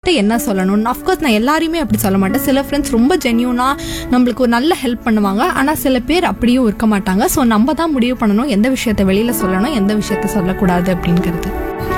யார்கிட்ட என்ன சொல்லணும் அஃப்கோர்ஸ் நான் எல்லாரையுமே அப்படி சொல்ல மாட்டேன் சில ஃப்ரெண்ட்ஸ் ரொம்ப ஜென்யூனாக நம்மளுக்கு ஒரு நல்ல ஹெல்ப் பண்ணுவாங்க ஆனால் சில பேர் அப்படியும் இருக்க மாட்டாங்க ஸோ நம்ம தான் முடிவு பண்ணணும் எந்த விஷயத்த வெளியில் சொல்லணும் எந்த விஷயத்த சொல்லக்கூடாது அப்படிங்கிறது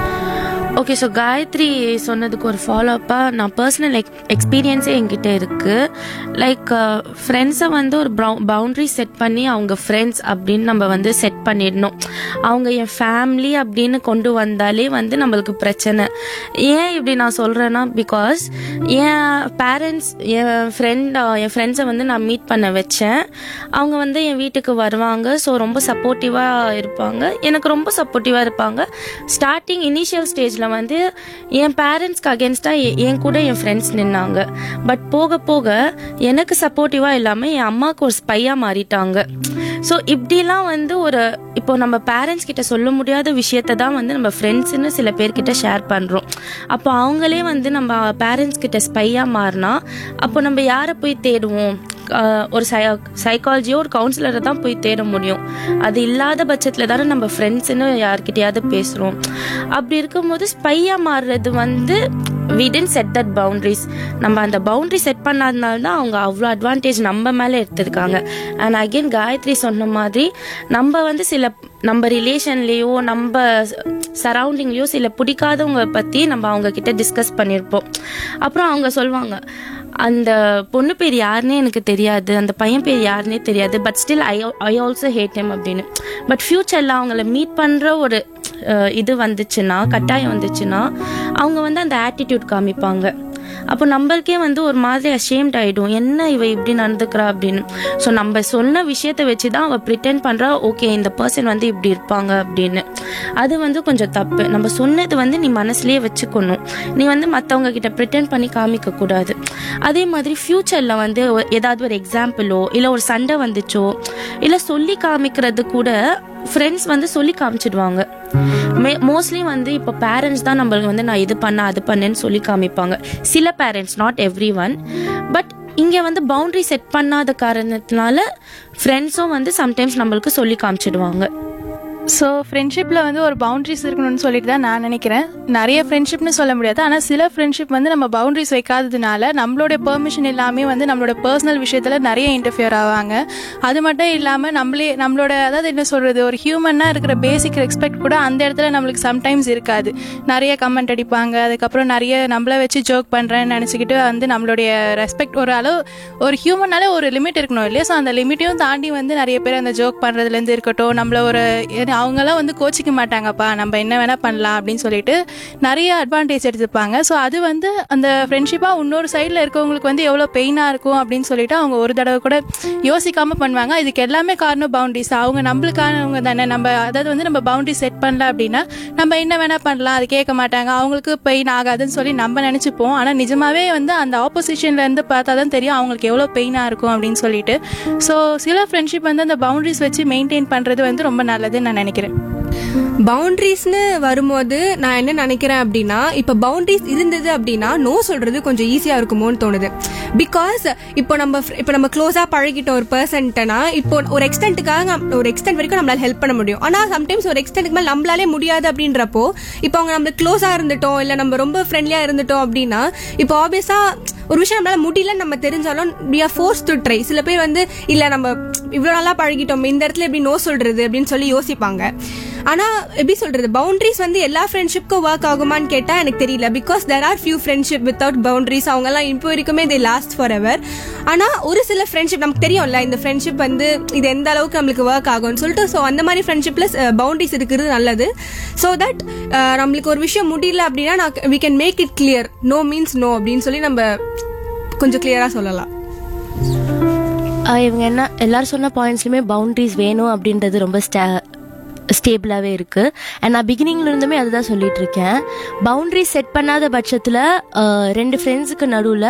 ஓகே ஸோ காயத்ரி சொன்னதுக்கு ஒரு ஃபாலோஅப்பாக நான் பர்சனல் எக் எக்ஸ்பீரியன்ஸே என்கிட்ட இருக்குது லைக் ஃப்ரெண்ட்ஸை வந்து ஒரு பவுண்ட்ரி செட் பண்ணி அவங்க ஃப்ரெண்ட்ஸ் அப்படின்னு நம்ம வந்து செட் பண்ணிடணும் அவங்க என் ஃபேமிலி அப்படின்னு கொண்டு வந்தாலே வந்து நம்மளுக்கு பிரச்சனை ஏன் இப்படி நான் சொல்கிறேன்னா பிகாஸ் என் பேரண்ட்ஸ் என் ஃப்ரெண்ட் என் ஃப்ரெண்ட்ஸை வந்து நான் மீட் பண்ண வச்சேன் அவங்க வந்து என் வீட்டுக்கு வருவாங்க ஸோ ரொம்ப சப்போர்ட்டிவாக இருப்பாங்க எனக்கு ரொம்ப சப்போர்ட்டிவாக இருப்பாங்க ஸ்டார்டிங் இனிஷியல் ஸ்டேஜில் வந்து என் பேரண்ட்ஸ்க்கு அகேன்ஸ்டாக என் கூட என் ஃப்ரெண்ட்ஸ் நின்னாங்க பட் போக போக எனக்கு சப்போர்ட்டிவாக இல்லாமல் என் அம்மாவுக்கு ஒரு ஸ்பையாக மாறிட்டாங்க ஸோ இப்படிலாம் வந்து ஒரு இப்போ நம்ம பேரண்ட்ஸ் கிட்ட சொல்ல முடியாத விஷயத்தை தான் வந்து நம்ம ஃப்ரெண்ட்ஸ்னு சில பேர்கிட்ட ஷேர் பண்ணுறோம் அப்போ அவங்களே வந்து நம்ம பேரண்ட்ஸ் கிட்ட ஸ்பையாக மாறினா அப்போ நம்ம யாரை போய் தேடுவோம் ஆஹ் ஒரு சை சைக்காலஜியோ ஒரு கவுன்சிலரை தான் போய் தேட முடியும் அது இல்லாத பட்சத்தில் தானே நம்ம ஃப்ரெண்ட்ஸ்னு யார்கிட்டயாவது பேசுகிறோம் அப்படி இருக்கும்போது ஸ்பையாக மாறுறது வந்து we didn't set that boundaries நம்ம அந்த பவுண்ட்ரி செட் பண்ணாதனால தான் அவங்க அவ்வளோ அட்வான்டேஜ் நம்ம மேலே எடுத்திருக்காங்க அண்ட் அகெயின் காயத்ரி சொன்ன மாதிரி நம்ம வந்து சில நம்ம ரிலேஷன்லேயோ நம்ம சரௌண்டிங்லேயோ சில பிடிக்காதவங்க பற்றி நம்ம அவங்க கிட்ட டிஸ்கஸ் பண்ணியிருப்போம் அப்புறம் அவங்க சொல்லுவாங்க அந்த பொண்ணு பேர் யாருன்னே எனக்கு தெரியாது அந்த பையன் பேர் யாருன்னே தெரியாது but still I I also hate him அப்படின்னு பட் ஃப்யூச்சரில் அவங்கள மீட் பண்ணுற ஒரு அஹ், இது வந்துச்சுன்னா கட்டாயம் வந்துச்சுன்னா அவங்க வந்து அந்த ஆட்டிடியூட் காமிப்பாங்க அப்போ நம்மளுக்கே வந்து ஒரு மாதிரி அஷேம்ட் ஆகிடும் என்ன இவ இப்படி நடந்துக்கிறா அப்படின்னு ஸோ நம்ம சொன்ன விஷயத்தை வச்சு தான் அவள் ப்ரிட்டெண்ட் பண்ணுறா ஓகே இந்த பர்சன் வந்து இப்படி இருப்பாங்க அப்படின்னு அது வந்து கொஞ்சம் தப்பு நம்ம சொன்னது வந்து நீ மனசுலயே வச்சுக்கணும் நீ வந்து மற்றவங்க கிட்ட ப்ரிட்டெண்ட் பண்ணி காமிக்க கூடாது அதே மாதிரி ஃப்யூச்சரில் வந்து ஒ- ஏதாவது ஒரு எக்ஸாம்பிளோ இல்லை ஒரு சண்டை வந்துச்சோ இல்லை சொல்லி காமிக்கிறது கூட ஃப்ரெண்ட்ஸ் வந்து சொல்லி காமிச்சிடுவாங்க மோஸ்ட்லி வந்து இப்போ பேரண்ட்ஸ் தான் நம்மளுக்கு வந்து நான் இது பண்ண அது பண்ணேன்னு சொல்லி காமிப்பாங்க சில parents not every one but இங்கே வந்து பவுண்டரி செட் பண்ணாத காரணத்தினால ஃப்ரெண்ட்ஸும் வந்து சம்டைம்ஸ் நம்மளுக்கு சொல்லி காமிச்சிடுவாங்க ஸோ ஃப்ரெண்ட்ஷிப்பில் வந்து ஒரு பவுண்ட்ரிஸ் இருக்கணும்னு சொல்லிட்டு தான் நான் நினைக்கிறேன் நிறைய ஃப்ரெண்ட்ஷிப்னு சொல்ல முடியாது ஆனால் சில ஃப்ரெண்ட்ஷிப் வந்து நம்ம பவுண்ட்ரிஸ் வைக்காததுனால நம்மளுடைய பெர்மிஷன் இல்லாமல் வந்து நம்மளோட பர்சனல் விஷயத்தில் நிறைய இன்டர்ஃபியர் ஆவாங்க அது மட்டும் இல்லாமல் நம்மளே நம்மளோட அதாவது என்ன சொல்கிறது ஒரு ஹியூமனாக இருக்கிற பேசிக் ரெஸ்பெக்ட் கூட அந்த இடத்துல நம்மளுக்கு சம்டைம்ஸ் இருக்காது நிறைய கமெண்ட் அடிப்பாங்க அதுக்கப்புறம் நிறைய நம்மள வச்சு ஜோக் பண்ணுறேன்னு நினச்சிக்கிட்டு வந்து நம்மளுடைய ரெஸ்பெக்ட் ஒரு அளவு ஒரு ஹியூமனாலே ஒரு லிமிட் இருக்கணும் இல்லையா ஸோ அந்த லிமிட்டையும் தாண்டி வந்து நிறைய பேர் அந்த ஜோக் பண்ணுறதுலேருந்து இருக்கட்டும் நம்மள ஒரு ஏன்னா அவங்கெல்லாம் வந்து கோச்சிக்க மாட்டாங்கப்பா நம்ம என்ன வேணால் பண்ணலாம் அப்படின்னு சொல்லிட்டு நிறைய அட்வான்டேஜ் எடுத்துப்பாங்க ஸோ அது வந்து அந்த ஃப்ரெண்ட்ஷிப்பாக இன்னொரு சைடில் இருக்கவங்களுக்கு வந்து எவ்வளோ பெயினாக இருக்கும் அப்படின்னு சொல்லிட்டு அவங்க ஒரு தடவை கூட யோசிக்காமல் பண்ணுவாங்க இதுக்கு எல்லாமே காரணம் பவுண்டரிஸ் அவங்க நம்மளுக்கானவங்க தானே நம்ம அதாவது வந்து நம்ம பவுண்டரி செட் பண்ணல அப்படின்னா நம்ம என்ன வேணால் பண்ணலாம் அது கேட்க மாட்டாங்க அவங்களுக்கு பெயின் ஆகாதுன்னு சொல்லி நம்ம நினச்சிப்போம் ஆனால் நிஜமாவே வந்து அந்த ஆப்போசிஷன்ல இருந்து பார்த்தா தான் தெரியும் அவங்களுக்கு எவ்வளோ பெயினாக இருக்கும் அப்படின்னு சொல்லிட்டு ஸோ சில ஃப்ரெண்ட்ஷிப் வந்து அந்த பவுண்டரிஸ் வச்சு மெயின்டைன் பண்ணுறது வந்து ரொம்ப நல்லதுன்னு நான் நினைக்கிறேன் பவுண்டரிஸ்னு வரும்போது நான் என்ன நினைக்கிறேன் அப்படின்னா இப்போ பவுண்டரிஸ் இருந்தது அப்படின்னா நோ சொல்றது கொஞ்சம் ஈஸியா இருக்குமோன்னு தோணுது பிகாஸ் இப்போ நம்ம fr- இப்போ நம்ம க்ளோஸா பழகிட்டோம் ஒரு பர்சன்ட்டனா இப்போ ஒரு எக்ஸ்டென்ட்டுக்காக ஒரு எக்ஸ்டென்ட் வரைக்கும் நம்மளால ஹெல்ப் பண்ண முடியும் ஆனா சம்டைம்ஸ் ஒரு எக்ஸ்டென்ட்டுக்கு மேல நம்மளாலே முடியாது அப்படின்றப்போ இப்போ அவங்க நம்மளுக்கு க்ளோஸா இருந்துட்டோம் இல்ல நம்ம ரொம்ப ஃப்ரெண்ட்லியா இருந்துட்டோம் அப்படின்னா இப்போ ஆப்வியஸா ஒரு விஷயம் நம்மளால முடியலன்னு நம்ம தெரிஞ்சாலும் we are forced to try சில பேர் வந்து இல்ல நம்ம இவ்வளவு நல்லா பழகிட்டோம் இந்த இடத்துல எப்படி நோ சொல்றது அப்படின்னு சொல்லி யோசிப்பாங்க ஆனா எப்படி சொல்றது பவுண்டரிஸ் வந்து எல்லா ஃப்ரெண்ட்ஷிப்க்கும் ஒர்க் ஆகுமான்னு கேட்டா எனக்கு தெரியல because there are few friendship without boundaries அவங்க எல்லாம் இப்போ வரைக்குமே தே லாஸ்ட் ஃபார் எவர் ஆனா ஒரு சில ஃப்ரெண்ட்ஷிப் நமக்கு தெரியும்ல இந்த ஃப்ரெண்ட்ஷிப் வந்து இது எந்த அளவுக்கு நம்மளுக்கு ஒர்க் ஆகும்னு சொல்லிட்டு ஸோ அந்த மாதிரி ஃப்ரெண்ட்ஷிப்ல பவுண்டரிஸ் இருக்கிறது நல்லது ஸோ தட் நம்மளுக்கு ஒரு விஷயம் முடியல அப்படின்னா நான் we can make it clear no means no அப்படின்னு சொல்லி நம்ம கொஞ்சம் கிளியரா சொல்லலாம் ஆஹ் இவங்க என்ன எல்லாரும் சொன்ன பாயிண்ட்ஸ்லையுமே பவுண்டரிஸ் வேணும் அப்படின்றது ரொம்ப ஸ்டே ஸ்டேபிளாகவே இருக்குது அண்ட் நான் பிகினிங்ல இருந்துமே அதுதான் சொல்லிட்டு இருக்கேன் பவுண்டரி செட் பண்ணாத பட்சத்தில் ரெண்டு ஃப்ரெண்ட்ஸுக்கு நடுவில்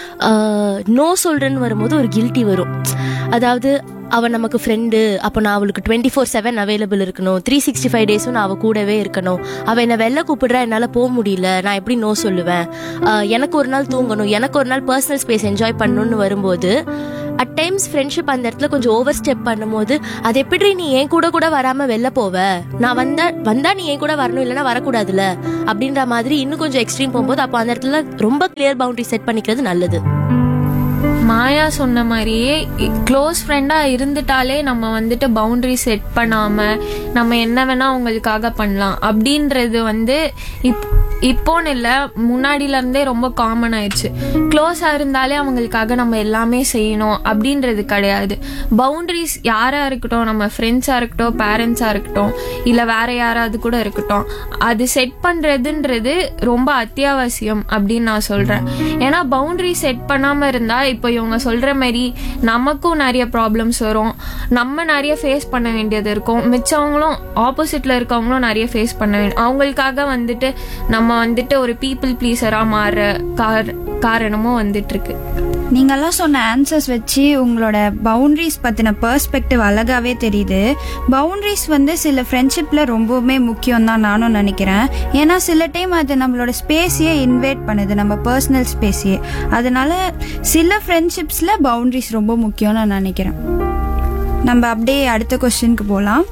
நோ சொல்கிறேன்னு வரும்போது ஒரு கில்ட்டி வரும் அதாவது அவள் நமக்கு ஃப்ரெண்டு அப்போ நான் அவளுக்கு டுவெண்ட்டி ஃபோர் செவன் அவைலபிள் இருக்கணும் த்ரீ சிக்ஸ்டி ஃபைவ் டேஸும் நான் அவள் கூடவே இருக்கணும் அவள் என்னை வெளில கூப்பிடுறா என்னால் போக முடியல நான் எப்படி நோ சொல்லுவேன் ஆஹ் எனக்கு ஒரு நாள் தூங்கணும் எனக்கு ஒரு நாள் பர்சனல் ஸ்பேஸ் என்ஜாய் பண்ணணும்னு வரும்போது அட் டைம்ஸ் ஃப்ரெண்ட்ஷிப் அந்த இடத்துல கொஞ்சம் ஓவர் ஸ்டெப் பண்ணும்போது அது எப்படி நீ என் கூட கூட வராம வெளில போவ நான் வந்தா வந்தா நீ என் கூட வரணும் இல்லைன்னா வரக்கூடாதுல அப்படின்ற மாதிரி இன்னும் கொஞ்சம் எக்ஸ்ட்ரீம் போகும்போது அப்போ அந்த இடத்துல ரொம்ப கிளியர் பவுண்டரி செட் பண்ணிக்கிறது நல்லது மாயா சொன்ன மாதிரியே க்ளோஸ் ஃப்ரெண்டாக இருந்துட்டாலே நம்ம வந்துட்டு பவுண்டரி செட் பண்ணாமல் நம்ம என்ன வேணால் அவங்களுக்காக பண்ணலாம் அப்படின்றது வந்து இப் இப்போன்னு இல்லை முன்னாடில இருந்தே ரொம்ப காமன் ஆயிடுச்சு க்ளோஸாக இருந்தாலே அவங்களுக்காக நம்ம எல்லாமே செய்யணும் அப்படின்றது கிடையாது பவுண்டரிஸ் யாராக இருக்கட்டும் நம்ம ஃப்ரெண்ட்ஸாக இருக்கட்டும் பேரண்ட்ஸாக இருக்கட்டும் இல்லை வேற யாராவது கூட இருக்கட்டும் அது செட் பண்ணுறதுன்றது ரொம்ப அத்தியாவசியம் அப்படின்னு நான் சொல்கிறேன் ஏன்னா பவுண்டரி செட் பண்ணாமல் இருந்தால் இப்போ இவங்க சொல்கிற மாதிரி நமக்கும் நிறைய ப்ராப்ளம்ஸ் வரும் நம்ம நிறைய ஃபேஸ் பண்ண வேண்டியது இருக்கும் மிச்சவங்களும் ஆப்போசிட்டில் இருக்கவங்களும் நிறைய ஃபேஸ் பண்ண வேண்டிய அவங்களுக்காக வந்துட்டு நம்ம வந்துட்டு ஒரு பீப்புள் ப்ளீஸராக மாறுற கார் காரணமும் வந்துட்டு இருக்கு நீங்கெல்லாம் சொன்ன ஆன்சர்ஸ் வச்சு உங்களோட பவுண்டரிஸ் பற்றின பெர்ஸ்பெக்டிவ் அழகாவே தெரியுது பவுண்டரிஸ் வந்து சில ஃப்ரெண்ட்ஷிப்பில் ரொம்பவுமே முக்கியம் தான் நானும் நினைக்கிறேன் ஏன்னா சில டைம் அது நம்மளோட ஸ்பேஸையே இன்வைட் பண்ணுது நம்ம பர்சனல் ஸ்பேஸையே அதனால சில ஃப்ரெண்ட்ஷிப்ஸில் பவுண்டரிஸ் ரொம்ப முக்கியம்னு நான் நினைக்கிறேன் நம்ம அப்படியே அடுத்த கொஸ்டினுக்கு போகலாம்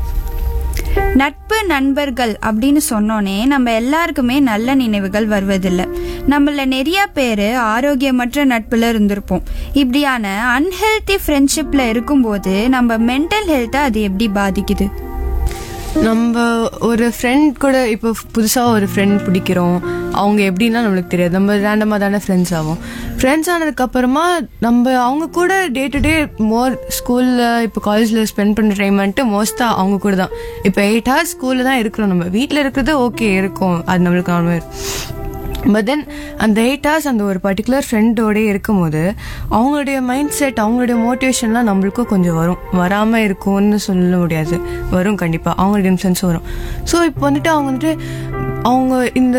நட்பு நண்பர்கள் அப்படின்னு சொன்னோனே நம்ம எல்லாருக்குமே நல்ல நினைவுகள் வருவதில்லை நம்மள நிறைய பேர் ஆரோக்கியமற்ற நட்புல இருந்திருப்போம் இப்படியான அன்ஹெல்தி ஃப்ரெண்ட்ஷிப்ல இருக்கும்போது நம்ம மென்டல் ஹெல்த்தை அது எப்படி பாதிக்குது நம்ம ஒரு ஃப்ரெண்ட் கூட இப்போ புதுசாக ஒரு ஃப்ரெண்ட் பிடிக்கிறோம் அவங்க எப்படின்னா நம்மளுக்கு தெரியாது நம்ம ரேண்டமாக தானே ஃப்ரெண்ட்ஸ் ஆகும் ஃப்ரெண்ட்ஸ் ஆனதுக்கப்புறமா நம்ம அவங்க கூட டே டு டே மோர் ஸ்கூலில் இப்போ காலேஜில் ஸ்பெண்ட் பண்ணுற டைம் வந்துட்டு மோஸ்ட்டாக அவங்க கூட தான் இப்போ எயிட் ஹவர்ஸ் ஸ்கூலில் தான் இருக்கிறோம் நம்ம வீட்டில் இருக்கிறது ஓகே இருக்கும் அது நம்மளுக்கு நார்மல் பட் தென் அந்த எயிட் ஹவர்ஸ் அந்த ஒரு பர்டிகுலர் ஃப்ரெண்டோடய இருக்கும்போது அவங்களுடைய மைண்ட் செட் அவங்களுடைய மோட்டிவேஷன்லாம் நம்மளுக்கும் கொஞ்சம் வரும் வராமல் இருக்கும்னு சொல்ல முடியாது வரும் கண்டிப்பாக அவங்களுடைய இன்ஃப்ளூன்ஸும் வரும் ஸோ இப்போ வந்துட்டு அவங்க வந்துட்டு அவங்க இந்த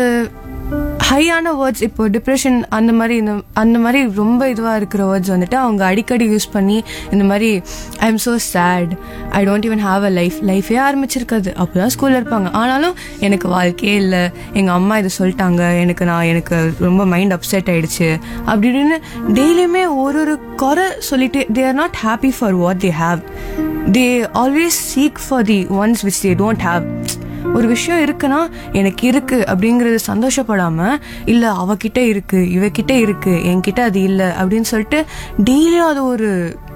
ஹையான வேர்ட்ஸ் இப்போ டிப்ரெஷன் அந்த மாதிரி இந்த அந்த மாதிரி ரொம்ப இதுவாக இருக்கிற வேர்ட்ஸ் வந்துட்டு அவங்க அடிக்கடி யூஸ் பண்ணி இந்த மாதிரி I am so sad I don't even have a life லைஃபே ஆரம்பிச்சிருக்காது அப்போ தான் ஸ்கூலில் இருப்பாங்க ஆனாலும் எனக்கு வாழ்க்கையே இல்லை எங்கள் அம்மா இதை சொல்லிட்டாங்க எனக்கு நான் எனக்கு ரொம்ப மைண்ட் அப்செட் ஆயிடுச்சு அப்படி இப்படின்னு டெய்லியுமே ஒரு ஒரு குறை சொல்லிட்டு they are not happy for what they have they always seek for the ones which they don't have ஒரு விஷயம் இருக்குன்னா எனக்கு இருக்கு அப்படிங்கறது சந்தோஷப்படாம இல்ல அவகிட்ட இருக்கு இவகிட்ட இருக்கு என்கிட்ட அது இல்ல அப்படின்னு சொல்லிட்டு டெய்லியும் அது ஒரு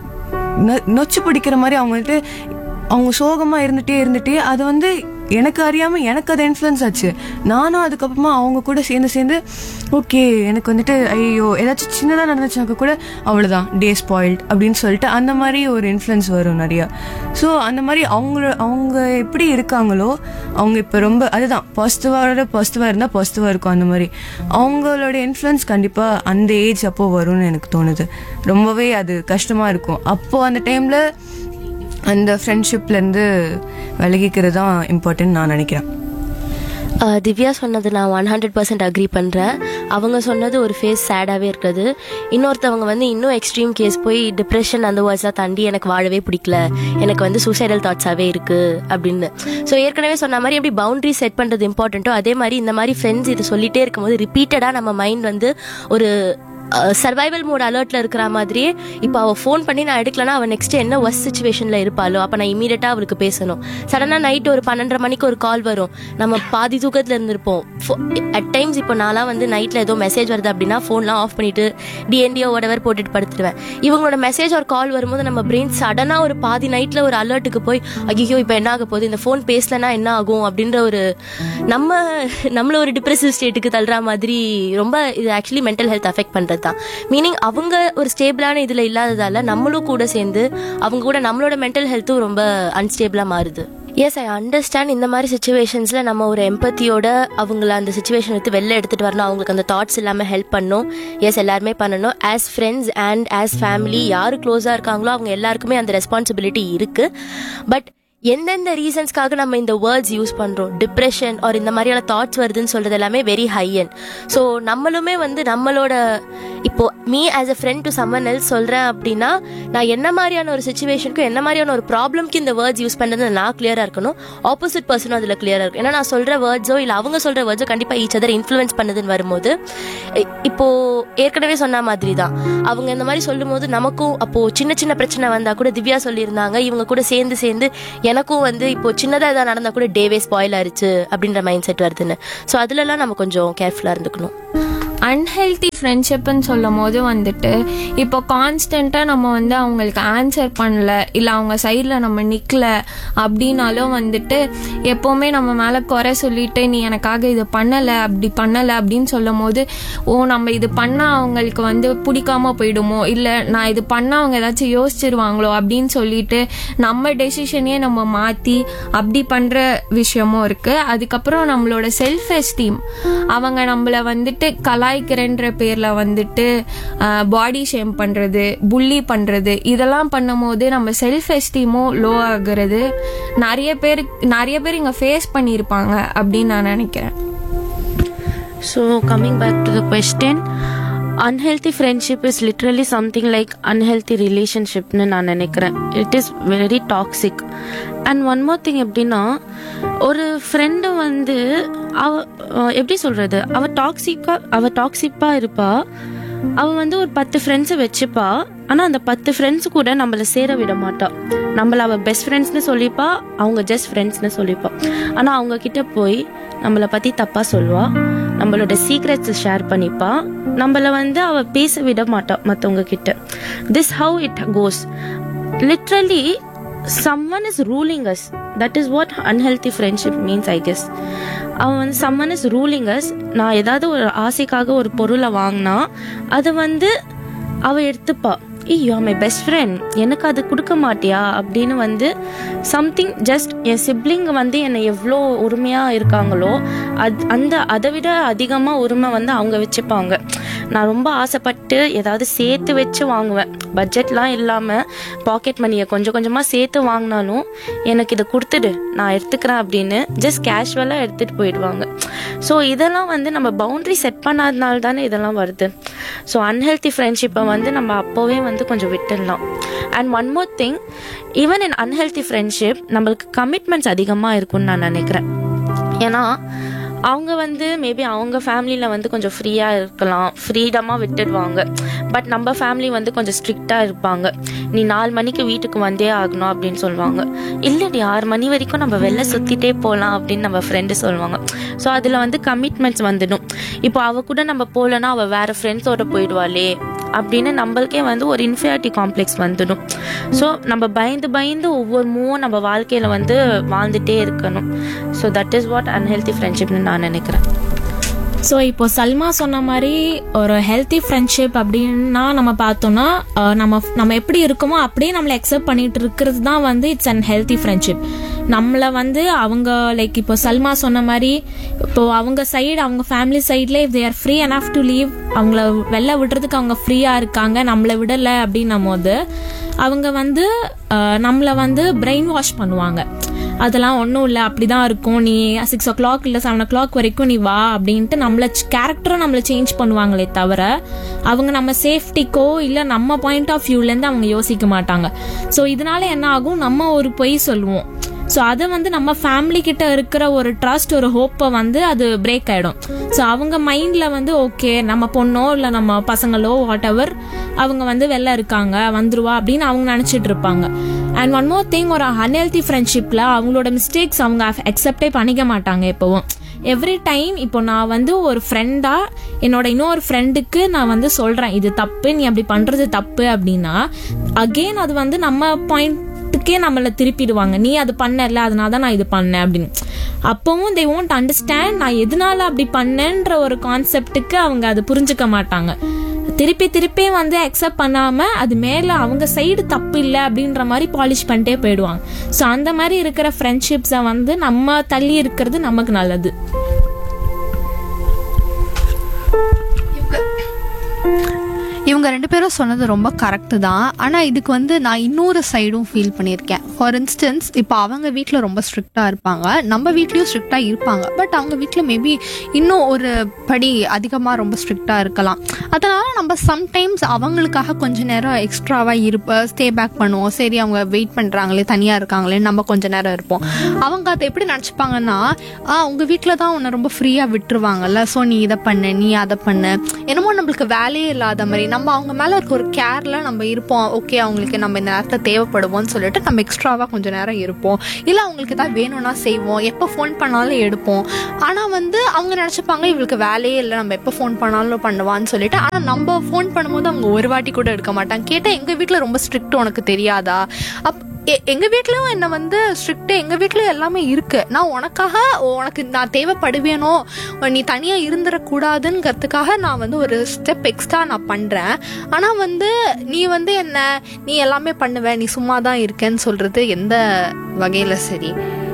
நொ- நொச்சு பிடிக்கிற மாதிரி அவங்க வந்துட்டு அவங்க சோகமா இருந்துட்டே இருந்துட்டே அது வந்து எனக்கு அறியாம எனக்கு அது இன்ஃப்ளூயன்ஸ் ஆச்சு நானும் அதுக்கப்புறமா அவங்க கூட சேர்ந்து சேர்ந்து ஓகே எனக்கு வந்துட்டு ஐயோ ஏதாச்சும் சின்னதாக நடந்துச்சுனாக்க கூட அவ்வளோதான் டே ஸ்பாயில்ட் அப்படின்னு சொல்லிட்டு அந்த மாதிரி ஒரு இன்ஃப்ளூயன்ஸ் வரும் நிறையா ஸோ அந்த மாதிரி அவங்க அவங்க எப்படி இருக்காங்களோ அவங்க இப்போ ரொம்ப அதுதான் பாசிட்டிவாக பாசிட்டிவாக இருந்தால் பாசிட்டிவாக இருக்கும் அந்த மாதிரி அவங்களோட இன்ஃப்ளூயன்ஸ் கண்டிப்பாக அந்த ஏஜ் அப்போ வரும்னு எனக்கு தோணுது ரொம்பவே அது கஷ்டமாக இருக்கும் அப்போது அந்த டைமில் அந்த ஃப்ரெண்ட்ஷிப்லேருந்து விலகிக்கிறது தான் இம்பார்ட்டன்ட் நான் நினைக்கிறேன் ஆஹ் திவ்யா சொன்னது நான் ஒன் ஹண்ட்ரட் பர்சன்ட் அக்ரி பண்ணுறேன் அவங்க சொன்னது ஒரு ஃபேஸ் சேடாகவே இருக்குது இன்னொருத்தவங்க வந்து இன்னும் எக்ஸ்ட்ரீம் கேஸ் போய் டிப்ரெஷன் அந்த வேர்ட்ஸ்லாம் தாண்டி எனக்கு வாழவே பிடிக்கல எனக்கு வந்து சூசைடல் தாட்ஸாகவே இருக்குது அப்படின்னு ஸோ ஏற்கனவே சொன்ன மாதிரி எப்படி பவுண்டரி செட் பண்ணுறது இம்பார்ட்டண்ட்டோ அதே மாதிரி இந்த மாதிரி ஃப்ரெண்ட்ஸ் இது சொல்லிட்டே இருக்கும்போது ரிப்பீட்டடாக நம்ம மைண்ட் வந்து ஒரு சர்வைவல் மோட் அலர்ட்ல இருக்கிற மாதிரியே இப்போ அவள் ஃபோன் பண்ணி நான் எடுக்கலனா அவள் நெக்ஸ்ட் என்ன ஒர்ஸ் சுச்சுவேஷன்ல இருப்பாளோ அப்போ நான் இமீடியட்டாக அவளுக்கு பேசணும் சடனாக நைட் ஒரு பன்னெண்டரை மணிக்கு ஒரு கால் வரும் நம்ம பாதி தூக்கத்தில் இருந்திருப்போம் அட் டைம்ஸ் இப்போ நான்லாம் வந்து நைட்டில் ஏதோ மெசேஜ் வருது அப்படின்னா ஃபோன்லாம் ஆஃப் பண்ணிட்டு டிஎன்டிஓ whatever போட்டுட்டு படுத்துடுவேன் இவங்களோட மெசேஜ் ஒரு கால் வரும்போது நம்ம பிரெயின் சடனாக ஒரு பாதி நைட்டில் ஒரு அலர்ட்டுக்கு போய் ஐயோ இப்போ என்ன ஆக போகுது இந்த ஃபோன் பேசலனா என்ன ஆகும் அப்படின்ற ஒரு நம்ம நம்மள ஒரு டிப்ரெசிவ் ஸ்டேட்டுக்கு தள்ளுற மாதிரி ரொம்ப இது ஆக்சுவலி மென்டல் ஹெல்த் அஃபெக்ட் பண்ணுறது தான் மீனிங் அவங்க ஒரு ஸ்டேபிளான இதில் இல்லாததால நம்மளும் கூட சேர்ந்து அவங்க கூட நம்மளோட மென்டல் ஹெல்த்தும் ரொம்ப அன்ஸ்டேபிளாக மாறுது எஸ் ஐ அண்டர்ஸ்டாண்ட் இந்த மாதிரி சுச்சுவேஷன்ஸில் நம்ம ஒரு எம்பத்தியோட அவங்கள அந்த சுச்சுவேஷன் எடுத்து வெளில எடுத்துகிட்டு வரணும் அவங்களுக்கு அந்த தாட்ஸ் இல்லாமல் ஹெல்ப் பண்ணணும் எஸ் எல்லாருமே பண்ணணும் as friends and as family யார் க்ளோஸாக இருக்காங்களோ அவங்க எல்லாருக்குமே அந்த ரெஸ்பான்சிபிலிட்டி இருக்குது பட் எந்தெந்த ரீசன்ஸ்க்காக நம்ம இந்த வேர்ட்ஸ் யூஸ் பண்ணுறோம் டிப்ரெஷன் ஒரு இந்த மாதிரியான தாட்ஸ் வருதுன்னு சொல்கிறது எல்லாமே வெரி ஹை அண்ட் ஸோ நம்மளுமே வந்து நம்மளோட இப்போ me as a friend to someone else சொல்றேன் அப்படின்னா நான் என்ன மாதிரியான ஒரு சுச்சுவேஷனுக்கு என்ன மாதிரியான ஒரு ப்ராப்ளம்க்கு இந்த வேர்ட்ஸ் யூஸ் பண்றது நான் கிளியரா இருக்கணும் ஆப்போசிட் பர்சனும் அதுல கிளியரா இருக்கும் ஏன்னா நான் சொல்ற வேர்ட்ஸோ இல்ல அவங்க சொல்ற வேர்ட்ஸோ கண்டிப்பா ஈச் அதர் இன்ஃப்ளூயன்ஸ் பண்ணுதுன்னு வரும்போது இ- இப்போ ஏற்கனவே சொன்ன மாதிரி தான் அவங்க இந்த மாதிரி சொல்லும்போது நமக்கும் அப்போ சின்ன சின்ன பிரச்சனை வந்தா கூட திவ்யா சொல்லியிருந்தாங்க இவங்க கூட சேர்ந்து சேர்ந்து எனக்கும் வந்து இப்போ சின்னதா ஏதாவது நடந்தா கூட டேவே ஸ்பாயில் ஆயிருச்சு அப்படின்ற மைண்ட் செட் வருதுன்னு ஸோ அதுலலாம் நம்ம கொஞ்சம் கேர்ஃபுல்லா இருந்துக்கணும் அன்ஹெல்தி ஃப்ரெண்ட்ஷிப்னு சொல்லும் போது வந்துட்டு இப்போ கான்ஸ்டண்ட்டாக நம்ம வந்து அவங்களுக்கு ஆன்சர் பண்ணல இல்லை அவங்க சைடில் நம்ம நிற்கல அப்படின்னாலும் வந்துட்டு எப்போவுமே நம்ம மேலே குறை சொல்லிட்டு நீ எனக்காக இது பண்ணலை அப்படி பண்ணலை அப்படின்னு சொல்லும் போது ஓ நம்ம இது பண்ணால் அவங்களுக்கு வந்து பிடிக்காம போயிடுமோ இல்லை நான் இது பண்ணால் அவங்க ஏதாச்சும் யோசிச்சிருவாங்களோ அப்படின்னு சொல்லிட்டு நம்ம டெசிஷனையே நம்ம மாற்றி அப்படி பண்ணுற விஷயமும் இருக்குது அதுக்கப்புறம் நம்மளோட செல்ஃப் எஸ்டீம் அவங்க நம்மள வந்துட்டு கலாய்க்கிறன்ற பேர்ல வந்துட்டு பாடி ஷேம் பண்றது புள்ளி பண்றது இதெல்லாம் பண்ணும்போது நம்ம செல்ஃப் எஸ்டீமும் லோ ஆகுறது நிறைய பேர் நிறைய பேர் இங்க ஃபேஸ் பண்ணியிருப்பாங்க அப்படின்னு நான் நினைக்கிறேன் So, coming back to the question, unhealthy friendship is literally something like unhealthy relationship னு நான் நினைக்கிறேன் it is very toxic and one more thing எப்படின்னா ஒரு ஃப்ரெண்டு வந்து அவ அஹ் எப்படி சொல்றது அவ டாக்ஸிக்கா அவ டாக்ஸிப்பா இருப்பா அவ வந்து ஒரு பத்து ஃப்ரெண்ட்ஸை வச்சுப்பா ஆனால் அந்த பத்து ஃப்ரெண்ட்ஸ் கூட நம்மளை சேர விட மாட்டா நம்மள அவ பெஸ்ட் ஃப்ரெண்ட்ஸ்னு சொல்லிப்பா அவங்க ஜஸ்ட் ஃப்ரெண்ட்ஸ்னு சொல்லிப்பா ஆனால் அவங்க கிட்ட போய் நம்மளை பற்றி தப்பாக சொல்லுவா நம்மளோட சீக்ரெட்ஸ் ஷேர் பண்ணிப்பா நம்மள வந்து அவ பேச விட மாட்டா மற்றவங்க கிட்ட this how it goes literally someone is ruling us that is what unhealthy friendship means i guess அவன் வந்து someone is ruling us நான் ஏதாவது ஒரு ஆசைக்காக ஒரு பொருளை வாங்கினா அதை வந்து அவ எடுத்துப்பா ஏய் யூ மை பெஸ்ட் ஃப்ரெண்ட் எனக்கு அது கொடுக்க மாட்டியா அப்படின்னு வந்து சம்திங் ஜஸ்ட் என் சிப்ளிங் வந்து என்னை எவ்வளோ உரிமையாக இருக்காங்களோ அது அந்த அதை விட அதிகமாக உரிமை வந்து அவங்க வச்சுப்பாங்க நான் ரொம்ப ஆசைப்பட்டு ஏதாவது சேர்த்து வச்சு வாங்குவேன் பட்ஜெட்லாம் இல்லாமல் பாக்கெட் மணியை கொஞ்சம் கொஞ்சமாக சேர்த்து வாங்கினாலும் எனக்கு இதை கொடுத்துடு நான் எடுத்துக்கிறேன் அப்படின்னு ஜஸ்ட் கேஷுவலாக எடுத்துகிட்டு போயிடுவாங்க ஸோ இதெல்லாம் வந்து நம்ம பவுண்டரி செட் பண்ணாதனால தானே இதெல்லாம் வருது ஸோ அன்ஹெல்தி ஃப்ரெண்ட்ஷிப்பை வந்து நம்ம அப்போவே வந்து கொஞ்சம் விட்டுடலாம் and one more thing even in unhealthy friendship நம்மளுக்கு கமிட்மெண்ட்ஸ் அதிகமாக இருக்கும்னு நான் நினைக்கிறேன் ஏன்னா அவங்க வந்து மேபி அவங்க ஃபேமிலியில் வந்து கொஞ்சம் ஃப்ரீயாக இருக்கலாம் ஃப்ரீடமாக விட்டுடுவாங்க பட் நம்ம ஃபேமிலி வந்து கொஞ்சம் ஸ்ட்ரிக்டாக இருப்பாங்க நீ நாலு மணிக்கு வீட்டுக்கு வந்தே ஆகணும் அப்படின்னு சொல்லுவாங்க இல்லடி ஆறு மணி வரைக்கும் நம்ம வெளில சுற்றிட்டே போகலாம் அப்படின்னு நம்ம ஃப்ரெண்டு சொல்லுவாங்க ஸோ அதில் வந்து கமிட்மெண்ட்ஸ் வந்துடும் இப்போ அவ கூட நம்ம போகலன்னா அவள் வேறு ஃப்ரெண்ட்ஸோட போயிடுவாளே அப்படின்னு நம்மளுக்கே வந்து ஒரு இன்ஃபியாரிட்டி காம்ப்ளெக்ஸ் வந்துடும் ஸோ நம்ம பயந்து பயந்து ஒவ்வொரு மூவும் நம்ம வாழ்க்கையில் வந்து வாழ்ந்துட்டே இருக்கணும் so that is what unhealthy ஃப்ரெண்ட்ஷிப்னு நான் நினைக்கிறேன் ஸோ இப்போ சல்மா சொன்ன மாதிரி ஒரு ஹெல்த்தி ஃப்ரெண்ட்ஷிப் அப்படின்னா நம்ம பார்த்தோம்னா அஹ், நம்ம நம்ம எப்படி இருக்கோமோ அப்படியே நம்மளை அக்செப்ட் பண்ணிட்டு இருக்கிறது தான் வந்து இட்ஸ் அன் ஹெல்த்தி ஃப்ரெண்ட்ஷிப் நம்மளை வந்து அவங்க லைக் இப்போ சல்மா சொன்ன மாதிரி இப்போ அவங்க சைடு அவங்க ஃபேமிலி சைடில் if they're free enough to leave அவங்கள வெளில விடுறதுக்கு அவங்க ஃப்ரீயாக இருக்காங்க நம்மளை விடலை அப்படின்னும் போது அவங்க வந்து அஹ், நம்மளை வந்து பிரெயின் வாஷ் பண்ணுவாங்க அதெல்லாம் ஒன்றும் இல்லை அப்படிதான் இருக்கும் நீ சிக்ஸ் ஓ கிளாக் இல்லை செவன் ஓ கிளாக் வரைக்கும் நீ வா அப்படின்ட்டு நம்மள கேரக்டரும் நம்மளை சேஞ்ச் பண்ணுவாங்களே தவிர அவங்க நம்ம சேஃப்டிக்கோ இல்லை நம்ம பாயிண்ட் ஆஃப் வியூலேருந்து அவங்க யோசிக்க மாட்டாங்க ஸோ இதனால என்ன ஆகும் நம்ம ஒரு பொய் சொல்லுவோம் ஸோ அதை வந்து நம்ம ஃபேமிலி கிட்ட இருக்கிற ஒரு ட்ரஸ்ட் ஒரு ஹோப்பை வந்து அது பிரேக் ஆயிடும் ஸோ அவங்க மைண்டில் வந்து ஓகே நம்ம பொண்ணோ இல்லை நம்ம பசங்களோ வாட் எவர் அவங்க வந்து வெளில இருக்காங்க வந்துருவா அப்படின்னு அவங்க நினச்சிட்டு இருப்பாங்க அண்ட் ஒன் மோர் திங் ஒரு அன்ஹெல்தி ஃப்ரெண்ட்ஷிப்பில் அவங்களோட மிஸ்டேக்ஸ் அவங்க அக்செப்டே பண்ணிக்க மாட்டாங்க எப்போவும் எவ்ரி டைம் இப்போ நான் வந்து ஒரு ஃப்ரெண்டா என்னோட இன்னொரு ஃப்ரெண்டுக்கு நான் வந்து சொல்றேன் இது தப்பு நீ அப்படி பண்றது தப்பு அப்படின்னா அகெயின் அது வந்து நம்ம பாயிண்ட்டுக்கே நம்மளை திருப்பிடுவாங்க நீ அது பண்ணல அதனால தான் நான் இது பண்ணேன் அப்படின்னு அப்பவும் தே won't அண்டர்ஸ்டாண்ட் நான் எதனால அப்படி பண்ணேன்ற ஒரு கான்செப்டுக்கு அவங்க அது புரிஞ்சுக்க மாட்டாங்க திருப்பி திருப்பி வந்து அக்செப்ட் பண்ணாம அது மேல அவங்க சைடு தப்பு இல்லை அப்படின்ற மாதிரி பாலிஷ் பண்ணிட்டே போயிடுவாங்க ஸோ அந்த மாதிரி இருக்கிற ஃப்ரெண்ட்ஷிப்ஸை வந்து நம்ம தள்ளி இருக்கிறது நமக்கு நல்லது இவங்க ரெண்டு பேரும் சொன்னது ரொம்ப கரெக்டு தான் ஆனால் இதுக்கு வந்து நான் இன்னொரு சைடும் ஃபீல் பண்ணியிருக்கேன் ஃபார் இன்ஸ்டன்ஸ் இப்போ அவங்க வீட்டில் ரொம்ப ஸ்ட்ரிக்டாக இருப்பாங்க நம்ம வீட்லேயும் ஸ்ட்ரிக்டாக இருப்பாங்க பட் அவங்க வீட்டில் மேபி இன்னும் ஒரு படி அதிகமாக ரொம்ப ஸ்ட்ரிக்டாக இருக்கலாம் அதனால் நம்ம சம்டைம்ஸ் அவங்களுக்காக கொஞ்ச நேரம் எக்ஸ்ட்ராவாக இருப்ப ஸ்டே பேக் பண்ணுவோம் சரி அவங்க வெயிட் பண்ணுறாங்களே தனியாக இருக்காங்களே நம்ம கொஞ்ச நேரம் இருப்போம் அவங்க அதை எப்படி நினச்சிப்பாங்கன்னா ஆ உங்கள் வீட்டில் தான் உன்னை ரொம்ப ஃப்ரீயாக விட்டுருவாங்கல்ல ஸோ நீ இதை பண்ணு நீ அதை பண்ணு என்னமோ நம்மளுக்கு வேலையே இல்லாத மாதிரி நம்ம அவங்க மேலே இருக்க ஒரு கேரில் நம்ம இருப்போம் ஓகே அவங்களுக்கு நம்ம இந்த நேரத்தில் தேவைப்படுவோம்னு சொல்லிட்டு நம்ம எக்ஸ்ட்ராவாக கொஞ்சம் நேரம் இருப்போம் இல்லை அவங்களுக்கு ஏதாவது வேணும்னா செய்வோம் எப்போ ஃபோன் பண்ணாலும் எடுப்போம் ஆனால் வந்து அவங்க நினச்சிப்பாங்க இவளுக்கு வேலையே இல்லை நம்ம எப்போ ஃபோன் பண்ணாலும் பண்ணுவான்னு சொல்லிட்டு ஆனால் நம்ம ஃபோன் பண்ணும்போது அவங்க ஒரு வாட்டி கூட எடுக்க மாட்டாங்க கேட்டால் எங்கள் வீட்டில் ரொம்ப ஸ்ட்ரிக்ட் உனக்கு தெரியாதா அப் எ- எங்க வீட்லயும் என்ன வந்து ஸ்ட்ரிக்ட் எங்க வீட்லயும் எல்லாமே இருக்கு நான் உனக்காக உனக்கு நான் தேவைப்படுவேனோ நீ தனியா இருந்துடக்கூடாதுங்கிறதுக்காக நான் வந்து ஒரு ஸ்டெப் எக்ஸ்ட்ரா நான் பண்றேன் ஆனா வந்து நீ வந்து என்ன நீ எல்லாமே பண்ணுவ நீ சும்மா தான் இருக்கேன்னு சொல்றது எந்த வகையில சரி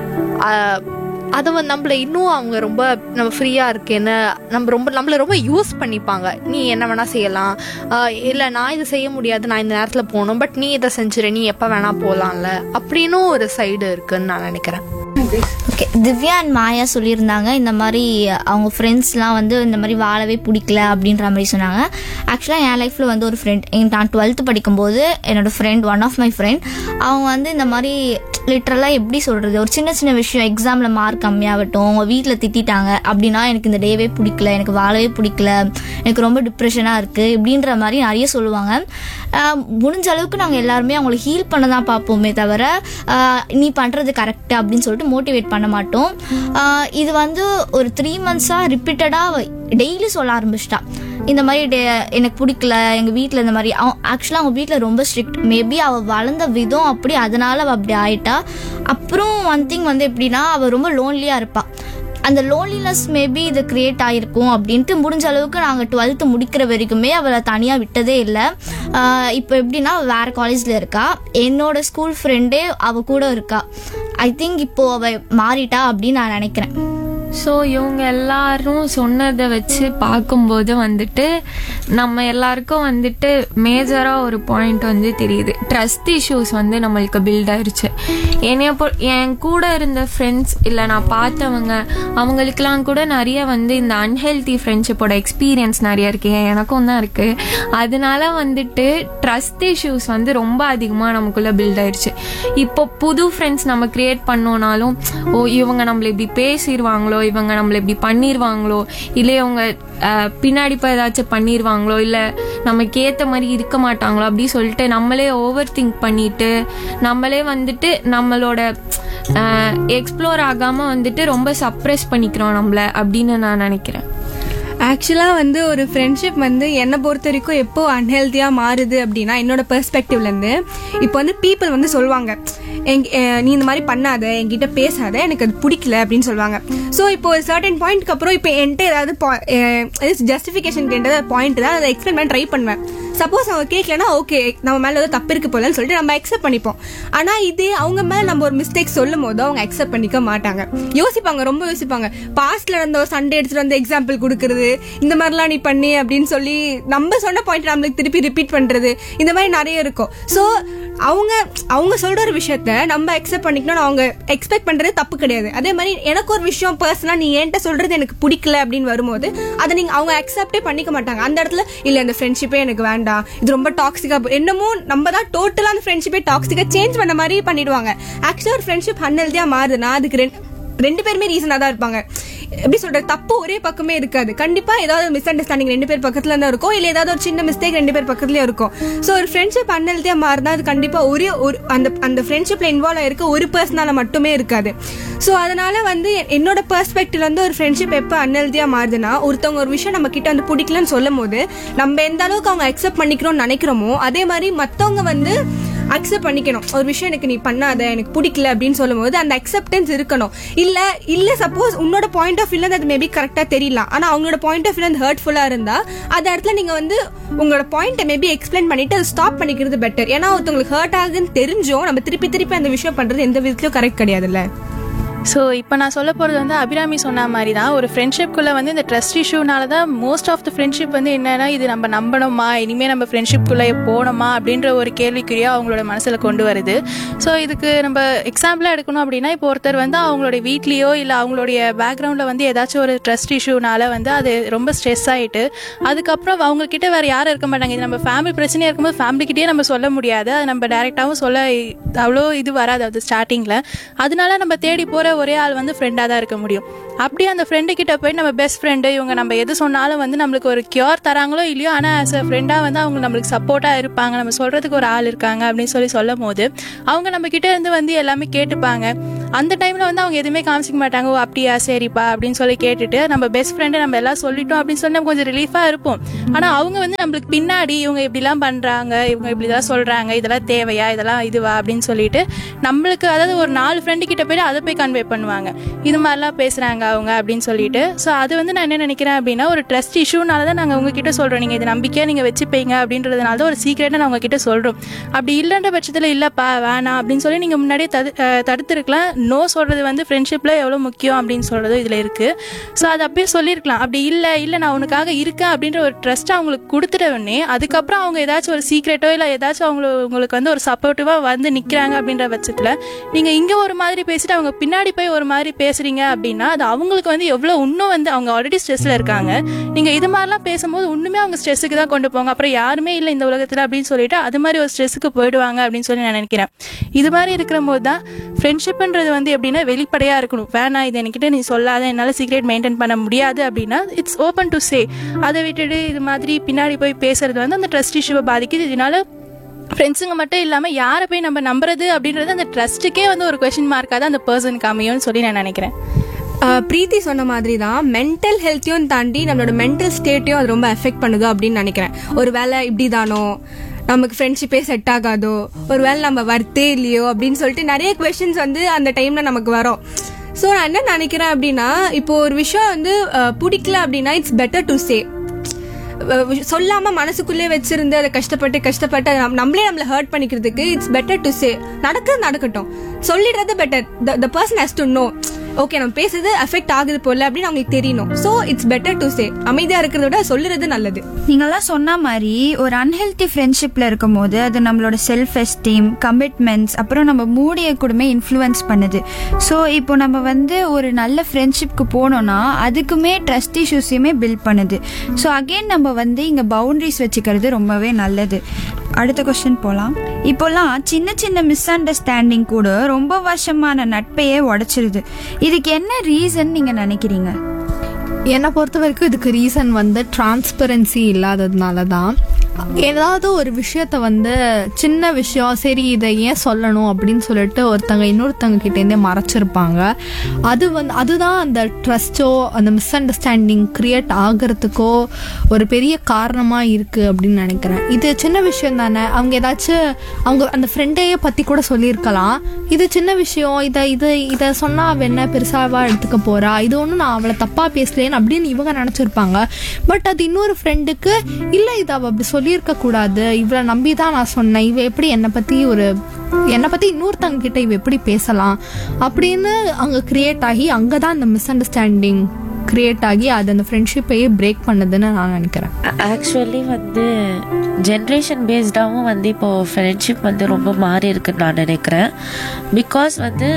ஆஹ் அதை வந்து நம்மள இன்னும் அவங்க ரொம்ப நம்ம ஃப்ரீயாக இருக்கேன்னு நம்ம ரொம்ப நம்மள ரொம்ப யூஸ் பண்ணிப்பாங்க நீ என்ன வேணால் செய்யலாம் இல்லை நான் இதை செய்ய முடியாது நான் இந்த நேரத்தில் போகணும் பட் நீ இதை செஞ்சிரு நீ எப்போ வேணால் போகலாம்ல அப்படின்னும் ஒரு சைடு இருக்குன்னு நான் நினைக்கிறேன் ஓகே திவ்யா அண்ட் மாயா சொல்லியிருந்தாங்க இந்த மாதிரி அவங்க ஃப்ரெண்ட்ஸ்லாம் வந்து இந்த மாதிரி வாழவே பிடிக்கல அப்படின்ற மாதிரி சொன்னாங்க ஆக்சுவலாக என் லைஃப்பில் வந்து ஒரு ஃப்ரெண்ட் நான் டுவெல்த்து படிக்கும்போது என்னோட friend one of my friend அவங்க வந்து இந்த மாதிரி லிட்ரலாக எப்படி சொல்கிறது ஒரு சின்ன சின்ன விஷயம் எக்ஸாமில் மார்க் கம்மியாகட்டும் அவங்க வீட்டில் திட்டிட்டாங்க அப்படின்னா எனக்கு இந்த டேவே பிடிக்கல எனக்கு வாழவே பிடிக்கல எனக்கு ரொம்ப டிப்ரெஷனாக இருக்குது இப்படின்ற மாதிரி நிறைய சொல்லுவாங்க ஆஹ் முடிஞ்ச அளவுக்கு நாங்கள் எல்லாருமே அவங்களை ஹீல் பண்ண தான் பார்ப்போமே தவிர ஆஹ் நீ பண்ணுறது கரெக்ட் அப்படின்னு சொல்லிட்டு மோட்டிவேட் பண்ண மாட்டோம் ஆஹ் இது வந்து ஒரு த்ரீ மந்த்ஸாக ரிப்பீட்டடாக டெய்லி சொல்ல ஆரம்பிச்சிட்டா இந்த மாதிரி டே- எனக்கு பிடிக்கல எங்கள் வீட்டில் இந்த மாதிரி ஆக்சுவலாக அவங்க வீட்டில் ரொம்ப ஸ்ட்ரிக்ட் மேபி அவள் வளர்ந்த விதம் அப்படி அதனால அவள் அப்படி ஆயிட்டா அப்புறம் ஒன் திங் வந்து எப்படின்னா அவள் ரொம்ப லோன்லியாக இருப்பாள் அந்த லோன்லினஸ் மேபி இது கிரியேட் ஆகிருக்கும் அப்படின்ட்டு முடிஞ்ச அளவுக்கு நாங்கள் டுவெல்த்து முடிக்கிற வரைக்குமே அவளை தனியாக விட்டதே இல்லை இப்போ எப்படின்னா அவள் வேறு காலேஜில் இருக்கா என்னோட ஸ்கூல் ஃப்ரெண்டே அவள் கூட இருக்கா ஐ திங்க் இப்போது அவள் மாறிட்டா அப்படின்னு நான் நினைக்கிறேன் ஸோ இவங்க எல்லாரும் சொன்னதை வச்சு பார்க்கும்போது வந்துட்டு நம்ம எல்லாருக்கும் வந்துட்டு மேஜராக ஒரு பாயிண்ட் வந்து தெரியுது ட்ரஸ்ட் இஷ்யூஸ் வந்து நம்மளுக்கு பில்ட் ஆயிருச்சு என்னைய பொ என் கூட இருந்த ஃப்ரெண்ட்ஸ் இல்லை நான் பார்த்தவங்க அவங்களுக்கெல்லாம் கூட நிறைய வந்து இந்த அன்ஹெல்தி ஃப்ரெண்ட்ஷிப்போட எக்ஸ்பீரியன்ஸ் நிறைய இருக்கு எனக்கும் தான் இருக்கு அதனால வந்துட்டு ட்ரஸ்ட் இஷ்யூஸ் வந்து ரொம்ப அதிகமாக நமக்குள்ள பில்ட் ஆயிருச்சு இப்போ புது ஃப்ரெண்ட்ஸ் நம்ம கிரியேட் பண்ணோனாலும் ஓ இவங்க நம்மள இப்படி பேசிடுவாங்களோ இவங்க நம்மள இப்படி பண்ணிடுவாங்களோ இல்லை இவங்க அஹ், பின்னாடி போய் ஏதாச்சும் பண்ணிடுவாங்களோ இல்லை நமக்கு ஏற்ற மாதிரி இருக்க மாட்டாங்களோ அப்படி சொல்லிட்டு நம்மளே ஓவர் திங்க் பண்ணிட்டு நம்மளே வந்துட்டு நம்மளோட எக்ஸ்ப்ளோர் ஆகாமல் வந்துட்டு ரொம்ப சப்ரெஸ் பண்ணிக்கிறோம் நம்மள அப்படின்னு நான் நினைக்கிறேன் ஆக்சுவலாக வந்து ஒரு ஃப்ரெண்ட்ஷிப் வந்து என்னை பொறுத்த வரைக்கும் எப்போ அன்ஹெல்த்தியாக மாறுது அப்படின்னா என்னோட பெர்ஸ்பெக்டிவ்லேருந்து இப்போ வந்து பீப்புள் வந்து சொல்லுவாங்க எங் அஹ் நீ இந்த மாதிரி பண்ணாத என்கிட்ட பேசாத எனக்கு அது பிடிக்கல அப்படின்னு சொல்லுவாங்க ஸோ இப்போ ஒரு சர்டன் பாயிண்ட்க்கு அப்புறம் இப்போ என்கிட்ட ஏதாவது ஜஸ்டிஃபிகேஷன் கேட்டது பாயிண்ட் தான் அதை எக்ஸ்பிளைன் பண்ண ட்ரை பண்ணுவேன் சப்போஸ் அவங்க கேட்கலனா ஓகே நம்ம மேலே ஏதோ தப்பு இருக்கு போலன்னு சொல்லிட்டு நம்ம அக்செப்ட் பண்ணிப்போம் ஆனால் இதே அவங்க மேலே நம்ம ஒரு மிஸ்டேக் சொல்லும் போது அவங்க அக்செப்ட் பண்ணிக்க மாட்டாங்க யோசிப்பாங்க ரொம்ப யோசிப்பாங்க பாஸ்ட்ல நடந்த ஒரு சண்டே எடுத்துட்டு வந்து எக்ஸாம்பிள் கொடுக்கறது இந்த மாதிரிலாம் நீ பண்ணி அப்படின்னு சொல்லி நம்ம சொன்ன பாயிண்ட் நம்மளுக்கு திருப்பி ரிப்பீட் பண்றது இந்த மாதிரி நிறைய இருக்கும் ஸோ அவங்க அவங்க சொல்ற ஒரு விஷயத்த நம்ம அக்செப்ட் பண்ணிக்கணும் அவங்க எக்ஸ்பெக்ட் பண்றது தப்பு கிடையாது அதே மாதிரி எனக்கு ஒரு விஷயம் பர்சனலா நீ என்கிட்ட சொல்றது எனக்கு பிடிக்கல அப்படின்னு வரும்போது அதை நீங்க அவங்க அக்செப்டே பண்ணிக்க மாட்டாங்க அந்த இடத்துல இல்ல இந்த ஃப்ரெண்ட்ஷிப்பே எனக்கு வேண்டாம் இது ரொம்ப டாக்ஸிக்கா என்னமோ நம்ம தான் டோட்டலா அந்த ஃப்ரெண்ட்ஷிப்பே டாக்ஸிக்கா சேஞ்ச் பண்ண மாதிரி பண்ணிடுவாங்க ஆக்சுவலா ஒரு ஃப்ரெண்ட்ஷிப் அன்ஹெல்தியா மாறுதுன்னா அதுக்கு ரெண்டு ரெண்டு பேருமே ரீசனா தான் இருப்பாங்க எப்படி சொல்றது தப்பு ஒரே பக்கமே இருக்காது கண்டிப்பா ஏதாவது மிஸ் அண்டர்ஸ்டாண்டிங் ரெண்டு பேர் பக்கத்துல தான் இருக்கும் இல்ல ஏதாவது ஒரு சின்ன மிஸ்டேக் ரெண்டு பேர் பக்கத்துலயும் இருக்கும் சோ ஒரு ஃப்ரெண்ட்ஷிப் அன்ஹெல்தியா மாறினா அது கண்டிப்பா ஒரே ஒரு அந்த அந்த ஃப்ரெண்ட்ஷிப்ல இன்வால்வ் ஆயிருக்க ஒரு பர்சனால மட்டுமே இருக்காது சோ அதனால வந்து என்னோட பெர்ஸ்பெக்டிவ்ல வந்து ஒரு ஃப்ரெண்ட்ஷிப் எப்போ அன்ஹெல்தியா மாறுதுன்னா ஒருத்தவங்க ஒரு விஷயம் நம்ம கிட்ட வந்து பிடிக்கலன்னு சொல்லும் போது நம்ம எந்த அளவுக்கு அவங்க அக்செப்ட் பண்ணிக்கிறோம்னு நினைக்கிறோமோ அதே மாதிரி மத்தவங்க வந்து அக்செப்ட் பண்ணிக்கணும் ஒரு விஷயம் எனக்கு நீ பண்ணாத எனக்கு பிடிக்கல அப்படின்னு சொல்லும்போது அந்த அக்செப்டன்ஸ் இருக்கணும் இல்ல இல்ல சப்போஸ் உன்னோட பாயிண்ட் ஆஃப் வியூல அது மேபி கரெக்டா தெரியலாம் ஆனா அவங்களோட பாயிண்ட் ஆஃப் வியூல அது ஹர்ட்ஃபுல்லா இருந்தா அந்த இடத்துல நீங்க வந்து உங்களோட பாயிண்ட்டை மேபி எக்ஸ்பிளைன் பண்ணிட்டு அதை ஸ்டாப் பண்ணிக்கிறது பெட்டர் ஏன்னா ஒருத்தவங்களுக்கு ஹர்ட் ஆகுதுன்னு தெரிஞ்சோம் நம்ம திருப்பி திருப்பி அந்த விஷயம் பண்றது எந்த விதத்திலயும் கரெக்ட் கிடையாதுல்ல ஸோ இப்போ நான் சொல்ல போகிறது வந்து அபிராமி சொன்ன மாதிரி தான் ஒரு ஃப்ரெண்ட்ஷிப்குள்ளே வந்து இந்த ட்ரஸ்ட் இஷ்யூனால தான் மோஸ்ட் ஆஃப் த ஃப்ரெண்ட்ஷிப் வந்து என்னன்னா இது நம்ம நம்பணுமா இனிமேல் நம்ம ஃப்ரெண்ட்ஷிப்குள்ளே போகணுமா அப்படின்ற ஒரு கேள்விக்குறியாக அவங்களோட மனசில் கொண்டு வருது ஸோ இதுக்கு நம்ம எக்ஸாம்பிளாக எடுக்கணும் அப்படின்னா இப்போ ஒருத்தர் வந்து அவங்களுடைய வீட்லேயோ இல்லை அவங்களுடைய பேக்ரவுண்டில் வந்து ஏதாச்சும் ஒரு ட்ரஸ்ட் இஷ்யூனால வந்து அது ரொம்ப ஸ்ட்ரெஸ் ஆகிட்டு அதுக்கப்புறம் அவங்க கிட்ட வேறு யாரும் இருக்க மாட்டாங்க இது நம்ம ஃபேமிலி பிரச்சனையாக இருக்கும்போது ஃபேமிலிக்கிட்டே நம்ம சொல்ல முடியாது அது நம்ம டேரெக்டாகவும் சொல்ல அவ்வளோ இது வராது அது ஸ்டார்டிங்கில் அதனால நம்ம தேடி போகிற ஒரே ஆள் வந்து ஃப்ரெண்டாக தான் இருக்க முடியும் அப்படியே அந்த ஃப்ரெண்டு கிட்ட போய் நம்ம பெஸ்ட் ஃப்ரெண்டு இவங்க நம்ம எது சொன்னாலும் வந்து நம்மளுக்கு ஒரு கியூர் தராங்களோ இல்லையோ ஆனால் ஆஸ் அ ஃப்ரெண்டாக வந்து அவங்க நம்மளுக்கு சப்போர்ட்டாக இருப்பாங்க நம்ம சொல்கிறதுக்கு ஒரு ஆள் இருக்காங்க அப்படின்னு சொல்லி சொல்லும் போது அவங்க நம்ம கிட்ட இருந்து வந்து எல்லாமே கேட்டுப்பாங்க அந்த டைமில் வந்து அவங்க எதுவுமே காமிச்சிக்க மாட்டாங்க ஓ அப்படியா சரிப்பா அப்படின்னு சொல்லி கேட்டுட்டு நம்ம பெஸ்ட் ஃப்ரெண்டு நம்ம எல்லாம் சொல்லிட்டோம் அப்படின்னு சொல்லி நம்ம கொஞ்சம் ரிலீஃபாக இருப்போம் ஆனால் அவங்க வந்து நம்மளுக்கு பின்னாடி இவங்க இப்படிலாம் பண்ணுறாங்க இவங்க இப்படிலாம் சொல்கிறாங்க இதெல்லாம் தேவையா இதெல்லாம் இதுவா அப்படின்னு சொல்லிட்டு நம்மளுக்கு அதாவது ஒரு நாலு ஃப்ரெண்டு கிட்ட போய் அதை போய் கன்வே பண்ணுவாங்க இது மாதிரிலாம் பேசுகிறாங்க அவங்க அப்படின்னு சொல்லிட்டு ஸோ அது வந்து நான் என்ன நினைக்கிறேன் அப்படின்னா ஒரு ட்ரஸ்ட் இஷ்யூனால தான் நாங்கள் உங்ககிட்ட சொல்கிறோம் நீங்கள் இது நம்பிக்கையாக நீங்கள் வச்சுப்பீங்க அப்படின்றதுனால தான் ஒரு சீக்கிரட்டாக நான் உங்ககிட்ட சொல்கிறோம் அப்படி இல்லைன்ற பட்சத்தில் இல்லைப்பா வேணாம் அப்படின்னு சொல்லி நீங்கள் முன்னாடியே தடு அஹ் தடுத்துருக்கலாம் நோ சொல்கிறது வந்து ஃப்ரெண்ட்ஷிப்பில் எவ்வளோ முக்கியம் அப்படின்னு சொல்கிறது இதில் இருக்குது ஸோ அது அப்படியே சொல்லியிருக்கலாம் அப்படி இல்லை இல்லை நான் உனக்காக இருக்கேன் அப்படின்ற ஒரு ட்ரஸ்ட் அவங்களுக்கு கொடுத்துட்ட உடனே அதுக்கப்புறம் அவங்க ஏதாச்சும் ஒரு சீக்ரெட்டோ இல்லை ஏதாச்சும் அவங்க உங்களுக்கு வந்து ஒரு சப்போர்ட்டிவாக வந்து நிற்கிறாங்க அப்படின்ற பட்சத்தில் நீங்கள் இங்கே ஒரு மாதிரி பேசிட்டு அவங்க பின்னாடி போய் ஒரு மாதிரி பேசுகிறீங்க அப்படின்னா அது அவங்களுக்கு வந்து எவ்வளோ இன்னும் வந்து அவங்க ஆல்ரெடி ஸ்ட்ரெஸ்ஸில் இருக்காங்க நீங்கள் இது மாதிரிலாம் பேசும்போது இன்னுமே அவங்க ஸ்ட்ரெஸ்ஸுக்கு தான் கொண்டு போங்க அப்புறம் யாருமே இல்லை இந்த உலகத்தில் அப்படின்னு சொல்லிட்டு அது மாதிரி ஒரு ஸ்ட்ரெஸ்ஸுக்கு போயிடுவாங்க அப்படின்னு சொல்லி நான் நினைக்கிறேன் இது மாதிரி இருக்கிற போது தான் ஃப்ரெண்ட்ஷிப்ன்றது வந்து எப்படின்னா வெளிப்படையாக இருக்கணும் வேணாம் இது என்கிட்ட நீ சொல்லாத என்னால் சீக்ரெட் மெயின்டைன் பண்ண முடியாது அப்படின்னா இட்ஸ் ஓப்பன் டு சே அதை விட்டுட்டு இது மாதிரி பின்னாடி போய் பேசுறது வந்து அந்த ட்ரஸ்ட் இஷ்யூவை பாதிக்குது இதனால ஃப்ரெண்ட்ஸுங்க மட்டும் இல்லாமல் யாரை போய் நம்ம நம்புறது அப்படின்றது அந்த ட்ரஸ்ட்டுக்கே வந்து ஒரு கொஷின் மார்க்காக தான் அந்த பர்சனுக்கு அமையும்னு சொல்லி நான் நினைக்கிறேன் ஆஹ் பிரீத்தி சொன்ன மாதிரி தான் மென்டல் ஹெல்த்தையும் தாண்டி நம்மளோட மென்டல் ஸ்டேட்டையும் அது ரொம்ப எஃபெக்ட் பண்ணுது அப்படின்னு நினைக்கிறேன் ஒரு வேளை இப்படி தானோ நமக்கு ஃப்ரெண்ட்ஷிப்பே செட் ஆகாதோ ஒரு வேளை நம்ம வர்த்தே இல்லையோ அப்படின்னு சொல்லிட்டு நிறைய கொஷின்ஸ் வந்து அந்த டைம்ல நமக்கு வரும் ஸோ நான் என்ன நினைக்கிறேன் அப்படின்னா இப்போ ஒரு விஷயம் வந்து ஆஹ் பிடிக்கல அப்படின்னா இட்ஸ் பெட்டர் டு சே சொல்லாம மனசுக்குள்ளே வச்சிருந்து அதை கஷ்டப்பட்டு கஷ்டப்பட்டு அதை நம்- நம்மளே நம்மள ஹர்ட் பண்ணிக்கிறதுக்கு இட்ஸ் பெட்டர் டு சே நடக்கிறது நடக்கட்டும் சொல்லிடுறது better the person has to know okay நம்ம பேசுறது அஃபெக்ட் ஆகுது போல அப்படின்னு அவங்களுக்கு தெரியணும் so it's better to say அமைதியா இருக்கிறத விட சொல்லுறது நல்லது நீங்கெல்லாம் சொன்ன மாதிரி ஒரு அன்ஹெல்தி ஃப்ரெண்ட்ஷிப்ல இருக்கும்போது அது நம்மளோட செல்ஃப் எஸ்டீம் கமிட்மெண்ட்ஸ் அப்புறம் நம்ம மூடியை கூடமே இன்ஃப்ளூயன்ஸ் பண்ணுது ஸோ இப்போ நம்ம வந்து ஒரு நல்ல ஃப்ரெண்ட்ஷிப்க்கு போனோம்னா அதுக்குமே ட்ரஸ்ட் இஷ்யூஸையுமே பில்ட் பண்ணுது ஸோ அகைன் நம்ம வந்து இங்கே பவுண்டரிஸ் வச்சுக்கிறது ரொம்பவே நல்லது அடுத்த கொஸ்டின் போகலாம் இப்போல்லாம் சின்ன சின்ன மிஸ் அண்டர்ஸ்டாண்டிங் கூட ரொம்ப வருஷமான நட்பையே உடைச்சிருது இதுக்கு என்ன ரீசன் நீங்க நினைக்கிறீங்க என்னை பொறுத்த வரைக்கும் இதுக்கு ரீசன் வந்து டிரான்ஸ்பரன்சி இல்லாததுனால தான் ஏதாவது ஒரு விஷயத்த வந்து சின்ன விஷயம் சரி இதை ஏன் சொல்லணும் அப்படின்னு சொல்லிட்டு ஒருத்தங்க இன்னொருத்தங்க கிட்டேருந்தே மறைச்சிருப்பாங்க அது வந்து அதுதான் அந்த ட்ரஸ்ட்டோ அந்த மிஸ் அண்டர்ஸ்டாண்டிங் கிரியேட் ஆகிறதுக்கோ ஒரு பெரிய காரணமாக இருக்குது அப்படின்னு நினைக்கிறேன் இது சின்ன விஷயம் தானே அவங்க ஏதாச்சும் அவங்க அந்த ஃப்ரெண்டையே பற்றி கூட சொல்லியிருக்கலாம் இது சின்ன விஷயம் இதை இது இதை சொன்னால் அவள் என்ன பெருசாவா எடுத்துக்க போறா இது ஒன்றும் நான் அவளை தப்பாக பேசலேன்னு அப்படின்னு இவங்க நினச்சிருப்பாங்க பட் அது இன்னொரு ஃப்ரெண்டுக்கு இல்லை இது அவள் அப்படி சொல்லியிருக்க கூடாது இவளை நம்பி தான் நான் சொன்னேன் இவ எப்படி என்னை பற்றி ஒரு என்னை பற்றி இன்னொருத்தங்க கிட்ட இவ எப்படி பேசலாம் அப்படின்னு அங்கே கிரியேட் ஆகி அங்கே தான் அந்த மிஸ் அண்டர்ஸ்டாண்டிங் கிரியேட் ஆகி அது அந்த ஃப்ரெண்ட்ஷிப்பையே பிரேக் பண்ணுதுன்னு நான் நினைக்கிறேன் ஆக்சுவலி வந்து ஜென்ரேஷன் பேஸ்டாகவும் வந்து இப்போ ஃப்ரெண்ட்ஷிப் வந்து ரொம்ப மாறி இருக்குன்னு நான் நினைக்கிறேன் பிகாஸ் வந்து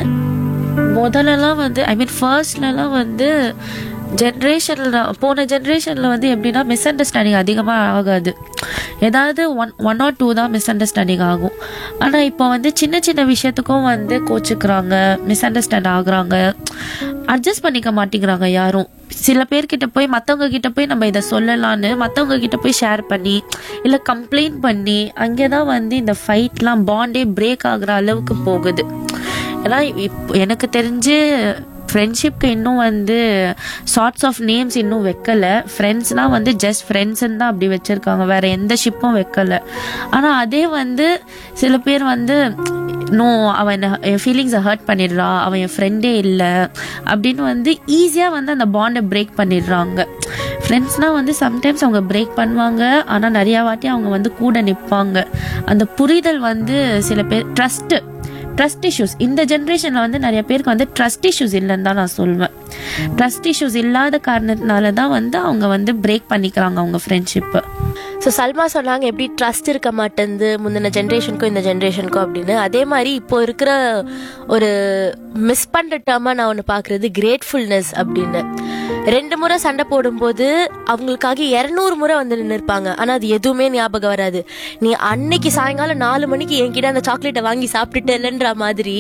முதல்லலாம் வந்து ஐ மீன் ஃபர்ஸ்ட்லலாம் வந்து ஜென்ரேஷனில் போன ஜென்ரேஷனில் வந்து எப்படின்னா மிஸ் அண்டர்ஸ்டாண்டிங் அதிகமாக ஆகாது ஏதாவது ஒன் ஒன் ஆர் டூ தான் மிஸ் அண்டர்ஸ்டாண்டிங் ஆகும் ஆனால் இப்போ வந்து சின்ன சின்ன விஷயத்துக்கும் வந்து கோச்சுக்கிறாங்க மிஸ் அண்டர்ஸ்டாண்ட் ஆகுறாங்க அட்ஜஸ்ட் பண்ணிக்க மாட்டேங்கிறாங்க யாரும் சில பேர்கிட்ட போய் மற்றவங்க கிட்ட போய் நம்ம இதை சொல்லலான்னு மற்றவங்க கிட்ட போய் ஷேர் பண்ணி இல்லை கம்ப்ளைண்ட் பண்ணி அங்கே தான் வந்து இந்த ஃபைட்லாம் பாண்டே பிரேக் ஆகுற அளவுக்கு போகுது ஏன்னா இப்போ எனக்கு தெரிஞ்சு ஃப்ரெண்ட்ஷிப்க்கு இன்னும் வந்து சார்ட்ஸ் ஆஃப் நேம்ஸ் இன்னும் வைக்கல ஃப்ரெண்ட்ஸ்னால் வந்து ஜஸ்ட் ஃப்ரெண்ட்ஸ்ன்னு தான் அப்படி வச்சுருக்காங்க வேற எந்த ஷிப்பும் வைக்கல ஆனால் அதே வந்து சில பேர் வந்து நோ அவன் என்ன என் ஃபீலிங்ஸை ஹர்ட் பண்ணிடுறா அவன் என் ஃப்ரெண்டே இல்லை அப்படின்னு வந்து ஈஸியாக வந்து அந்த பாண்டை பிரேக் பண்ணிடுறாங்க ஃப்ரெண்ட்ஸ்னால் வந்து சம்டைம்ஸ் அவங்க பிரேக் பண்ணுவாங்க ஆனால் நிறையா வாட்டி அவங்க வந்து கூட நிற்பாங்க அந்த புரிதல் வந்து சில பேர் ட்ரஸ்ட்டு ட்ரஸ்ட் இஷ்யூஸ் இந்த ஜென்ரேஷனில் வந்து நிறைய பேருக்கு வந்து ட்ரஸ்ட் இஷ்யூஸ் இல்லைன்னு தான் நான் சொல்வேன் ட்ரஸ்ட் இஷ்யூஸ் இல்லாத காரணத்தினால தான் வந்து அவங்க வந்து பிரேக் பண்ணிக்கிறாங்க அவங்க ஃப்ரெண்ட்ஷிப்பை ஸோ சல்மா சொன்னாங்க எப்படி ட்ரஸ்ட் இருக்க மாட்டேங்குது முந்தின ஜென்ரேஷனுக்கும் இந்த ஜென்ரேஷனுக்கும் அப்படின்னு அதே மாதிரி இப்போ இருக்கிற ஒரு மிஸ் பண்ணுற டேர்மாக நான் ஒன்று பார்க்குறது கிரேட்ஃபுல்னஸ் அப்படின்னு ரெண்டு முறை சண்டை போடும்போது அவங்களுக்காக இரநூறு முறை வந்து நின்று இருப்பாங்க ஆனால் அது எதுவுமே ஞாபகம் வராது நீ அன்னைக்கு சாயங்காலம் நாலு மணிக்கு என்கிட்ட அந்த சாக்லேட்டை வாங்கி சாப்பிட்டுட்டேலன்ற மாதிரி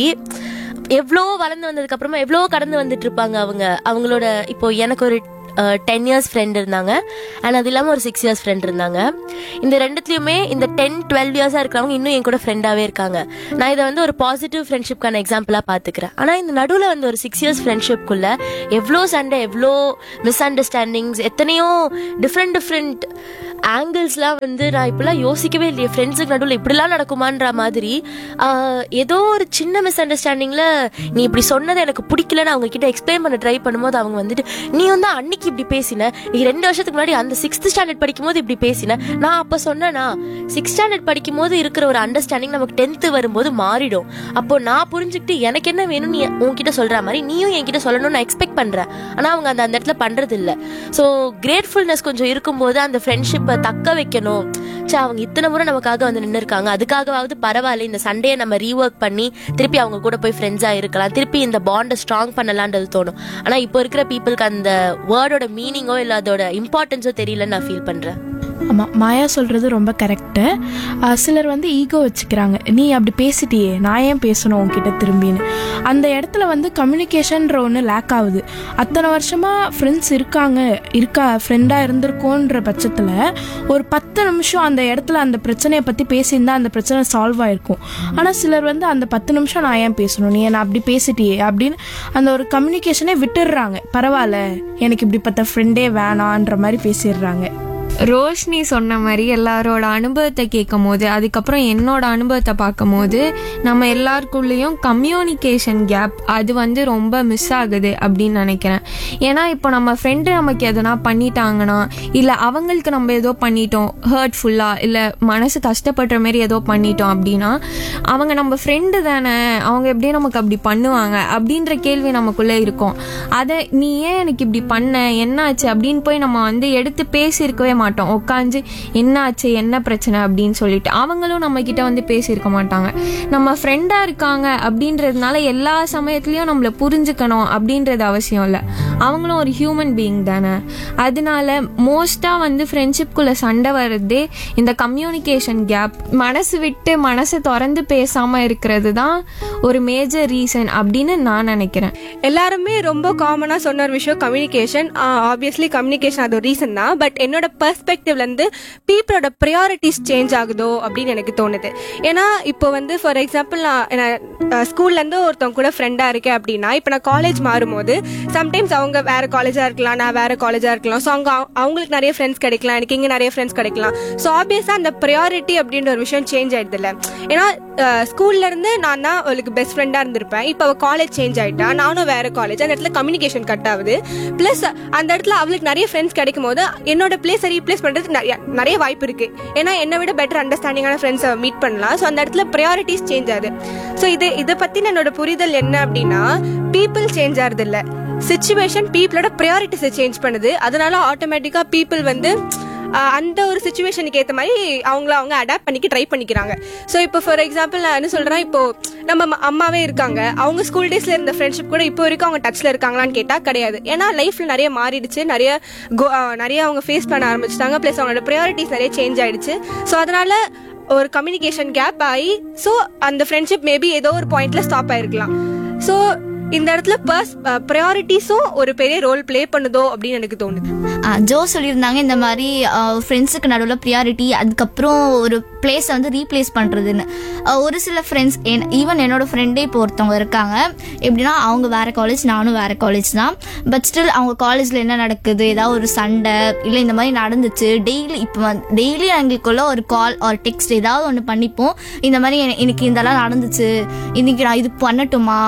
எவ்வளோ வளர்ந்து வந்ததுக்கு அப்புறமா எவ்வளோ கடந்து வந்துட்டு இருப்பாங்க அவங்க அவங்களோட இப்போ எனக்கு ஒரு டென் இயர்ஸ் ஃப்ரெண்ட் இருந்தாங்க அண்ட் அது இல்லாமல் ஒரு சிக்ஸ் இயர்ஸ் ஃப்ரெண்ட் இருந்தாங்க இந்த ரெண்டுத்துலையுமே இந்த டென் டுவெல் இயர்ஸாக இருக்கிறவங்க இன்னும் என் கூட ஃப்ரெண்டாகவே இருக்காங்க நான் இதை வந்து ஒரு பாசிட்டிவ் ஃப்ரெண்ட்ஷிப்கான எக்ஸாம்பிளாக பார்த்துக்கிறேன் ஆனால் இந்த நடுவில் வந்து ஒரு சிக்ஸ் இயர்ஸ் ஃப்ரெண்ட்ஷிப்குள்ள எவ்வளோ சண்டை எவ்வளோ மிஸ் அண்டர்ஸ்டாண்டிங்ஸ் எத்தனையோ டிஃப்ரெண்ட் டிஃப்ரெண்ட் ஆங்கிள்ஸ்லாம் வந்து நான் இப்படிலாம் யோசிக்கவே இல்லையே ஃப்ரெண்ட்ஸுக்கு நடுவில் இப்படிலாம் நடக்குமான்ற மாதிரி ஆஹ், ஏதோ ஒரு சின்ன மிஸ் அண்டர்ஸ்டாண்டிங்கில் நீ இப்படி சொன்னது எனக்கு பிடிக்கலன்னு அவங்க கிட்ட எக்ஸ்பிளைன் பண்ண ட்ரை பண்ணும்போது அவங்க வந்துட்டு நீ வந்து அன்னைக்கு இப்படி பேசின நீ ரெண்டு வருஷத்துக்கு முன்னாடி அந்த சிக்ஸ்த் ஸ்டாண்டர்ட் படிக்கும்போது இப்படி பேசின நான் அப்போ சொன்னேனா சிக்ஸ்த் ஸ்டாண்டர்ட் படிக்கும்போது இருக்கிற ஒரு அண்டர்ஸ்டாண்டிங் நமக்கு டென்த்து வரும்போது மாறிடும் அப்போ நான் புரிஞ்சுக்கிட்டு எனக்கு என்ன வேணும் நீ உன்கிட்ட சொல்ற மாதிரி நீயும் என்கிட்ட சொல்லணும்னு நான் எக்ஸ்பெக்ட் பண்றேன் ஆனா அவங்க அந்த அந்த இடத்துல பண்றது இல்ல ஸோ கிரேட்ஃபுல்னஸ் கொஞ்சம் இருக்கும்போது அந்த ஃப்ரெண்ட்ஷிப்பை தக்க வைக்கணும் சே அவங்க இத்தனை முறை நமக்காக வந்து நின்று இருக்காங்க அதுக்காகவாவது பரவாயில்ல இந்த சண்டையை நம்ம ரீஒர்க் பண்ணி திருப்பி அவங்க கூட போய் ஃப்ரெண்ட்ஸா இருக்கலாம் திருப்பி இந்த பாண்டை ஸ்ட்ராங் பண்ணலான்றது தோணும் ஆனா இப்போ இருக்கிற பீப்புளுக்கு அந்த வேர்டோட மீனிங்கோ இல்ல அதோட இம்பார்ட்டன்ஸோ தெரியலன்னு நான் ஃபீல் பண்றேன் ஆமாம் மாயா சொல்கிறது ரொம்ப கரெக்டு சிலர் வந்து ஈகோ வச்சுக்கிறாங்க நீ அப்படி பேசிட்டியே நான் ஏன் பேசணும் உன்கிட்ட திரும்பின்னு அந்த இடத்துல வந்து கம்யூனிகேஷன்ற ஒன்று லேக் ஆகுது அத்தனை வருஷமாக ஃப்ரெண்ட்ஸ் இருக்காங்க இருக்கா ஃப்ரெண்டாக இருந்திருக்கோன்ற பட்சத்தில் ஒரு பத்து நிமிஷம் அந்த இடத்துல அந்த பிரச்சனையை பற்றி பேசியிருந்தா அந்த பிரச்சனை சால்வ் ஆயிருக்கும் ஆனால் சிலர் வந்து அந்த பத்து நிமிஷம் நான் ஏன் பேசணும் நீ என்ன அப்படி பேசிட்டியே அப்படின்னு அந்த ஒரு கம்யூனிகேஷனே விட்டுடுறாங்க பரவாயில்ல எனக்கு இப்படிப்பட்ட ஃப்ரெண்டே வேணான்ற மாதிரி பேசிடுறாங்க ரோஷினி சொன்ன மாதிரி எல்லாரோட அனுபவத்தை கேட்கும் போது அதுக்கப்புறம் என்னோட அனுபவத்தை பார்க்கும் போது நம்ம எல்லாருக்குள்ளேயும் கம்யூனிகேஷன் கேப் அது வந்து ரொம்ப மிஸ் ஆகுது அப்படின்னு நினைக்கிறேன் ஏன்னா இப்போ நம்ம ஃப்ரெண்டு நமக்கு எதனா பண்ணிட்டாங்கன்னா இல்லை அவங்களுக்கு நம்ம ஏதோ பண்ணிட்டோம் ஹர்ட்ஃபுல்லாக இல்லை மனசு கஷ்டப்படுற மாதிரி ஏதோ பண்ணிட்டோம் அப்படின்னா அவங்க நம்ம ஃப்ரெண்டு தானே அவங்க எப்படியும் நமக்கு அப்படி பண்ணுவாங்க அப்படின்ற கேள்வி நமக்குள்ளே இருக்கும் அதை நீ ஏன் எனக்கு இப்படி பண்ண என்னாச்சு அப்படின்னு போய் நம்ம வந்து எடுத்து பேசியிருக்கவே மாட்டோம் உட்காந்து என்னாச்சு என்ன பிரச்சனை அப்படின்னு சொல்லிட்டு அவங்களும் நம்ம கிட்ட வந்து பேசியிருக்க மாட்டாங்க நம்ம ஃப்ரெண்டாக இருக்காங்க அப்படின்றதுனால எல்லா சமயத்துலேயும் நம்மளை புரிஞ்சுக்கணும் அப்படின்றது அவசியம் இல்லை அவங்களும் ஒரு ஹியூமன் பீயிங் தானே அதனால மோஸ்ட்டாக வந்து ஃப்ரெண்ட்ஷிப்குள்ளே சண்டை வர்றதே இந்த கம்யூனிகேஷன் கேப் மனசு விட்டு மனசை திறந்து பேசாமல் இருக்கிறது தான் ஒரு மேஜர் ரீசன் அப்படின்னு நான் நினைக்கிறேன் எல்லாருமே ரொம்ப காமனா சொன்ன ஒரு விஷயம் கம்யூனிகேஷன் ஆப்வியஸ்லி கம்யூனிகேஷன் அது ஒரு ரீசன் தான் பட் என்னோட பெர்ஸ்பெக்டிவ்ல இருந்து பீப்புளோட ப்ரையாரிட்டிஸ் சேஞ்ச் ஆகுதோ அப்படின்னு எனக்கு தோணுது ஏன்னா இப்போ வந்து ஃபார் எக்ஸாம்பிள் நான் ஸ்கூல்ல இருந்து ஒருத்தவங்க கூட ஃப்ரெண்டா இருக்கேன் அப்படின்னா இப்போ நான் காலேஜ் மாறும்போது சம்டைம்ஸ் அவங்க வேற காலேஜா இருக்கலாம் நான் வேற காலேஜா இருக்கலாம் ஸோ அவங்க அவங்களுக்கு நிறைய ஃப்ரெண்ட்ஸ் கிடைக்கலாம் எனக்கு இங்க நிறைய ஃப்ரெண்ட்ஸ் கிடைக்கலாம் ஸோ ஆப்வியஸா அந்த ப்ரையாரிட்டி அப்படின்ற ஒரு விஷயம் சேஞ்ச் ஆயிடுது இல்ல ஏன்னா ஸ்கூல்ல இருந்து நான் தான் அவளுக்கு பெஸ்ட் ஃப்ரெண்டா இருந்திருப்பேன் இப்போ அவள் காலேஜ் சேஞ்ச் ஆயிட்டா நானும் வேற காலேஜ் அந்த இடத்துல கம்யூனிகேஷன் கட் ஆகுது பிளஸ் அந்த இடத்துல அவளுக்கு நிறைய ஃப்ரெண்ட்ஸ் கிடைக்கும் போது என்னோட பிளேஸை ரீப்ளேஸ் பண்றதுக்கு நிறைய நிறைய வாய்ப்பு இருக்கு ஏன்னா என்னை விட பெட்டர் அண்டர்ஸ்டாண்டிங்கான ஃப்ரெண்ட்ஸை மீட் பண்ணலாம் ஸோ அந்த இடத்துல ப்ரையாரிட்டிஸ் சேஞ்ச் ஆகுது ஸோ இது இதை பத்தின என்னோட புரிதல் என்ன அப்படின்னா பீப்புள் சேஞ்ச் ஆகுது இல்ல சுச்சுவேஷன் பீப்புளோட ப்ரையாரிட்டிஸை சேஞ்ச் பண்ணுது அதனால ஆட்டோமேட்டிக்கா பீப்புள் வந்து ஆஹ் அந்த ஒரு சுச்சுவேஷனுக்கு ஏற்ற மாதிரி அவங்கள அவங்க அடாப்ட் பண்ணிக்க ட்ரை பண்ணிக்கிறாங்க ஸோ இப்போ ஃபார் எக்ஸாம்பிள் நான் என்ன சொல்றேன் இப்போ நம்ம ம- அம்மாவே இருக்காங்க அவங்க ஸ்கூல் டேஸ்ல இருந்த ஃப்ரெண்ட்ஷிப் கூட இப்போ வரைக்கும் அவங்க டச்ல இருக்காங்களான்னு கேட்டா கிடையாது ஏன்னா லைஃப்ல நிறைய மாறிடுச்சு நிறைய go- ஆஹ் நிறைய அவங்க ஃபேஸ் பண்ண ஆரம்பிச்சிட்டாங்க ப்ளஸ் அவங்களோட ப்ரையாரிட்டிஸ் நிறைய சேஞ்ச் ஆயிடுச்சு ஸோ அதனால ஒரு கம்யூனிகேஷன் கேப் ஆகி ஸோ அந்த ஃப்ரெண்ட்ஷிப் மேபி ஏதோ ஒரு பாயிண்ட்ல ஸ்டாப் ஆயிருக்கலாம் ஸோ இந்த இடத்துல பர்ஸ் ப்ரையாரிட்டிஸும் ஒரு பெரிய ரோல் ப்ளே பண்ணுதோ அப்படின்னு எனக்கு தோணுது ஆ, ஜோ சொல்லியிருந்தாங்க இந்த மாதிரி ஃப்ரெண்ட்ஸுக்கு நடுவில் ப்ரியாரிட்டி அதுக்கப்புறம் ஒரு பிளேஸை வந்து ரீப்ளேஸ் பண்ணுறதுன்னு ஆ, ஒரு சில ஃப்ரெண்ட்ஸ் ஈவன் என்னோட ஃப்ரெண்டே இப்போ ஒருத்தவங்க இருக்காங்க எப்படின்னா அவங்க வேற காலேஜ் நானும் வேற காலேஜ் தான் பட் ஸ்டில் அவங்க காலேஜில் என்ன நடக்குது ஏதாவது ஒரு சண்டை இல்லை இந்த மாதிரி நடந்துச்சு டெய்லி இப்போ வந்து டெய்லி எங்களுக்குள்ள ஒரு கால் ஒரு டெக்ஸ்ட் ஏதாவது ஒன்று பண்ணிப்போம் இந்த மாதிரி என- எனக்கு இதெல்லாம் நடந்துச்சு இன்னைக்கு நான் இது பண்ணட்டுமா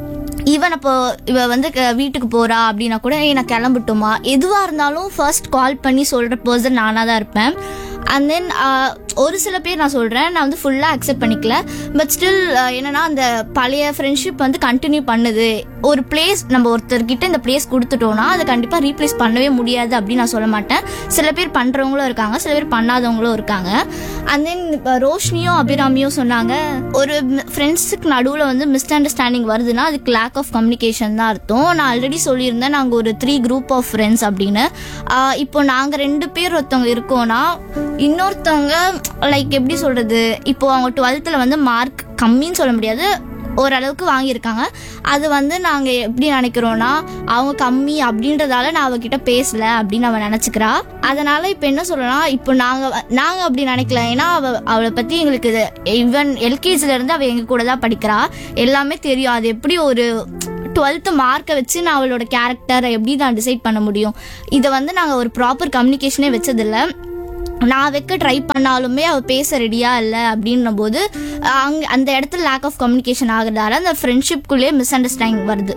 ஈவன் அப்போ இவ வந்து க- வீட்டுக்கு போறா அப்படின்னா கூட "ஏய், நான் கிளம்பட்டுமா எதுவா இருந்தாலும் ஃபர்ஸ்ட் கால் பண்ணி சொல்ற பர்சன் நானா தான் இருப்பேன் அண்ட் தென் ஒரு சில பேர் நான் சொல்கிறேன் நான் வந்து ஃபுல்லாக அக்செப்ட் பண்ணிக்கல பட் ஸ்டில் என்னன்னா அந்த பழைய ஃப்ரெண்ட்ஷிப் வந்து கண்டினியூ பண்ணுது ஒரு பிளேஸ் நம்ம ஒருத்தர்கிட்ட இந்த பிளேஸ் கொடுத்துட்டோம்னா அதை கண்டிப்பாக ரீப்ளேஸ் பண்ணவே முடியாது அப்படின்னு நான் சொல்ல மாட்டேன் சில பேர் பண்ணுறவங்களும் இருக்காங்க சில பேர் பண்ணாதவங்களும் இருக்காங்க அண்ட் தென் ரோஷினியும் அபிராமியும் சொன்னாங்க ஒரு ஃப்ரெண்ட்ஸுக்கு நடுவில் வந்து மிஸ் அண்டர்ஸ்டாண்டிங் வருதுன்னா அதுக்கு லேக் ஆஃப் கம்யூனிகேஷன் தான் அர்த்தம் நான் ஆல்ரெடி சொல்லியிருந்தேன் நாங்கள் ஒரு த்ரீ குரூப் ஆஃப் ஃப்ரெண்ட்ஸ் அப்படின்னு ஆஹ் இப்போ நாங்கள் ரெண்டு பேர் ஒருத்தவங்க இருக்கோம்னா இன்னொருத்தவங்க லைக் எப்படி சொல்கிறது இப்போ அவங்க டுவெல்த்தில் வந்து மார்க் கம்மின்னு சொல்ல முடியாது ஓரளவுக்கு வாங்கியிருக்காங்க அது வந்து நாங்கள் எப்படி நினைக்கிறோன்னா அவங்க கம்மி அப்படின்றதால நான் அவகிட்ட பேசல அப்படின்னு அவன் நினச்சிக்கிறா அதனால இப்போ என்ன சொல்றேன்னா இப்போ நாங்கள் நாங்கள் அப்படி நினைக்கல ஏன்னா அவ அவளை பற்றி எங்களுக்கு ஈவன் எல்கேஜிலேருந்து அவள் எங்கள் கூட தான் படிக்கிறா எல்லாமே தெரியும் அது எப்படி ஒரு டுவெல்த்து மார்க்கை வச்சு நான் அவளோட கேரக்டரை எப்படி நான் டிசைட் பண்ண முடியும் இதை வந்து நாங்கள் ஒரு ப்ராப்பர் கம்யூனிகேஷனே வச்சதில்லை நான் வைக்க ட்ரை பண்ணாலுமே அவள் பேச ரெடியா இல்லை அப்படின்னும் போது அங்கே அந்த இடத்துல லேக் ஆஃப் கம்யூனிகேஷன் ஆகுறதால அந்த ஃப்ரெண்ட்ஷிப்குள்ளேயே மிஸ் அண்டர்ஸ்டாண்டிங் வருது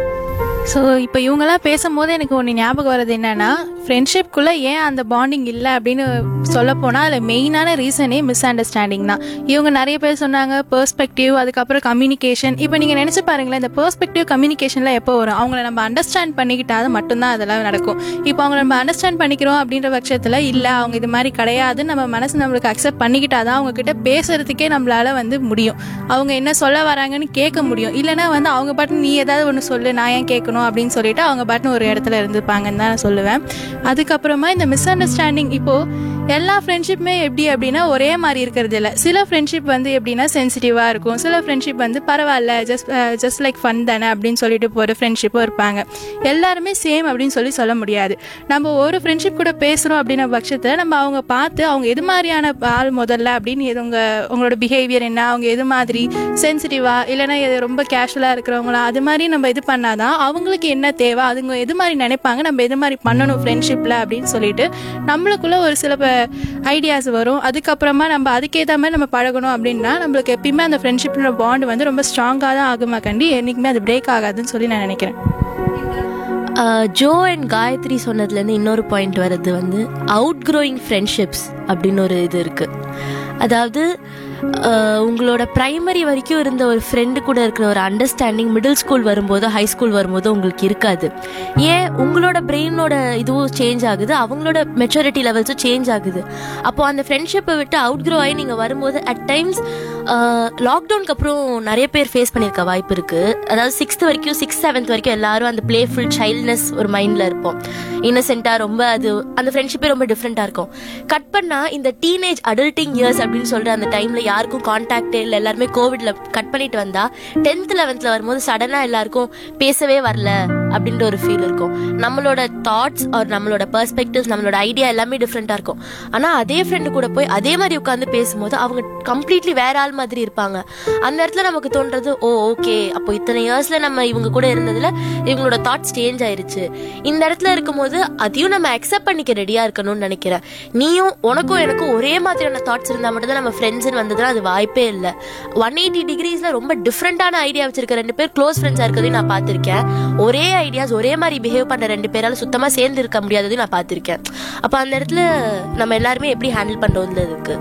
ஸோ இப்போ இவங்கெல்லாம் பேசும்போது எனக்கு ஒன்று ஞாபகம் வர்றது என்னன்னா ஃப்ரெண்ட்ஷிப்குள்ளே ஏன் அந்த பாண்டிங் இல்லை அப்படின்னு சொல்ல போனால் அதில் மெயினான ரீசனே மிஸ் அண்டர்ஸ்டாண்டிங் தான் இவங்க நிறைய பேர் சொன்னாங்க பெர்ஸ்பெக்டிவ் அதுக்கப்புறம் கம்யூனிகேஷன் இப்போ நீங்கள் நினச்சி பாருங்களேன் இந்த பெர்ஸ்பெக்டிவ் கம்யூனிகேஷனில் எப்போ வரும் அவங்கள நம்ம அண்டர்ஸ்டாண்ட் பண்ணிக்கிட்டா அது மட்டும்தான் அதெல்லாம் நடக்கும் இப்போ அவங்க நம்ம அண்டர்ஸ்டாண்ட் பண்ணிக்கிறோம் அப்படின்ற பட்சத்தில் இல்லை அவங்க இது மாதிரி கிடையாது நம்ம மனசு நம்மளுக்கு அக்செப்ட் பண்ணிக்கிட்டா தான் அவங்க கிட்ட பேசுறதுக்கே நம்மளால வந்து முடியும் அவங்க என்ன சொல்ல வராங்கன்னு கேட்க முடியும் இல்லைன்னா வந்து அவங்க பாட்டு நீ ஏதாவது ஒன்று சொல்லு நான் ஏன் கேட்கணும் அப்படின்னு சொல்லிட்டு அவங்க பாட்டுன்னு ஒரு இடத்துல இருந்துப்பாங்கன்னு தான் நான் சொல்லுவேன் அதுக்கப்புறமா இந்த மிஸ் அண்டர்ஸ்டாண்டிங் இப்போ எல்லா ஃப்ரெண்ட்ஷிப்புமே எப்படி அப்படின்னா ஒரே மாதிரி இருக்கிறது இல்லை சில ஃப்ரெண்ட்ஷிப் வந்து எப்படின்னா சென்சிட்டிவாக இருக்கும் சில ஃப்ரெண்ட்ஷிப் வந்து பரவாயில்ல ஜஸ்ட் ஜஸ்ட் லைக் ஃபன் தானே அப்படின்னு சொல்லிட்டு போகிற ஃப்ரெண்ட்ஷிப்பும் இருப்பாங்க எல்லாருமே சேம் அப்படின்னு சொல்லி சொல்ல முடியாது நம்ம ஒரு ஃப்ரெண்ட்ஷிப் கூட பேசுகிறோம் அப்படின்ன பட்சத்தில் நம்ம அவங்க பார்த்து அவங்க எது மாதிரியான ஆள் முதல்ல அப்படின்னு எது உங்க உங்களோட பிஹேவியர் என்ன அவங்க எது மாதிரி சென்சிட்டிவா இல்லைன்னா எது ரொம்ப கேஷுவலாக இருக்கிறவங்களா அது மாதிரி நம்ம இது பண்ணாதான் அவங்களுக்கு என்ன தேவை அதுங்க எது மாதிரி நினைப்பாங்க நம்ம எது மாதிரி பண்ணணும் ஃப்ரெண்ட்ஷிப்பில் அப்படின்னு சொல்லிட்டு நம்மளுக்குள்ள ஒரு சில ஐடியாஸ் வரும் அதுக்கப்புறமா நம்ம அதுக்கேற்ற மாதிரி நம்ம பழகணும் அப்படின்னா நம்மளுக்கு எப்பயுமே அந்த ஃப்ரெண்ட்ஷிப்னோட பாண்ட் வந்து ரொம்ப ஸ்ட்ராங்காக தான் ஆகுமா கண்டி என்றைக்குமே அது பிரேக் ஆகாதுன்னு சொல்லி நான் நினைக்கிறேன் ஜோ அண்ட் காயத்ரி சொன்னதுலேருந்து இன்னொரு பாயிண்ட் வர்றது வந்து அவுட் க்ரோயிங் ஃப்ரெண்ட்ஷிப்ஸ் அப்படின்னு ஒரு இது இருக்கு அதாவது அஹ், உங்களோட ப்ரைமரி வரைக்கும் இருந்த ஒரு ஃப்ரெண்டு கூட இருக்கிற ஒரு அண்டர்ஸ்டாண்டிங் மிடில் ஸ்கூல் வரும்போது ஹை ஸ்கூல் வரும்போது உங்களுக்கு இருக்காது ஏன் உங்களோட பிரெயினோட இதுவும் சேஞ்ச் ஆகுது அவங்களோட மெச்சூரிட்டி லெவல்ஸும் சேஞ்ச் ஆகுது அப்போ அந்த ஃப்ரெண்ட்ஷிப்பை விட்டு அவுட் க்ரோ ஆகி நீங்கள் வரும்போது அட் டைம்ஸ் லாக்டவுனுக்கு அப்புறம் நிறைய பேர் ஃபேஸ் பண்ணியிருக்க வாய்ப்பு இருக்கு அதாவது சிக்ஸ்த் வரைக்கும் சிக்ஸ் செவன்த் வரைக்கும் எல்லாரும் அந்த பிளேஃபுல் சைல்ட்னஸ் ஒரு மைண்டில் இருப்போம் இன்னசென்ட்டாக ரொம்ப அது அந்த ஃப்ரெண்ட்ஷிப்பே ரொம்ப டிஃப்ரெண்ட்டாக இருக்கும் கட் பண்ணால் இந்த டீனேஜ் அடல்ட்டிங் இயர்ஸ் அப்படின்னு சொல்கிற அந்த டைமில் யாருக்கும் கான்டாக்டே இல்லை எல்லாருமே கோவிட்ல கட் பண்ணிட்டு வந்தா டென்த் லெவன்த்தில் வரும்போது சடனாக எல்லாருக்கும் பேசவே வரல அப்படின்ற ஒரு ஃபீல் இருக்கும் நம்மளோட தாட்ஸ் ஆர் நம்மளோட பெர்ஸ்பெக்டிவ்ஸ் நம்மளோட ஐடியா எல்லாமே டிஃப்ரெண்ட்டாக இருக்கும் ஆனால் அதே ஃப்ரெண்டு கூட போய் அதே மாதிரி உட்காந்து பேசும்போது அவங்க கம்ப்ளீட்லி வேற ஆள் மாதிரி இருப்பாங்க அந்த இடத்துல நமக்கு தோன்றது ஓ ஓகே அப்போ இத்தனை இயர்ஸ்ல நம்ம இவங்க கூட இருந்ததுல இவங்களோட தாட்ஸ் சேஞ்ச் ஆயிருச்சு இந்த இடத்துல இருக்கும்போது அதையும் நம்ம அக்செப்ட் பண்ணிக்க ரெடியா இருக்கணும்னு நினைக்கிறேன் நீயும் உனக்கும் எனக்கும் ஒரே மாதிரியான தாட்ஸ் இருந்தா மட்டும் தான் நம்ம ஃப்ரெண்ட்ஸ்னு வந்ததுன்னா அது வாய்ப்பே இல்லை ஒன் எயிட்டி டிகிரிஸ்ல ரொம்ப டிஃப்ரெண்டான ஐடியா வச்சிருக்க ரெண்டு பேர் க்ளோஸ் ஃப்ரெண்ட்ஸா இருக்கிறதையும் நான் பார்த்திருக்கேன் ஒரே ஐடியாஸ் ஒரே மாதிரி பிஹேவ் பண்ற ரெண்டு பேரால சுத்தமா சேர்ந்து இருக்க முடியாததையும் நான் பார்த்திருக்கேன் அப்ப அந்த இடத்துல நம்ம எல்லாருமே எப்படி ஹேண்டில் பண்றதுல இருக்கு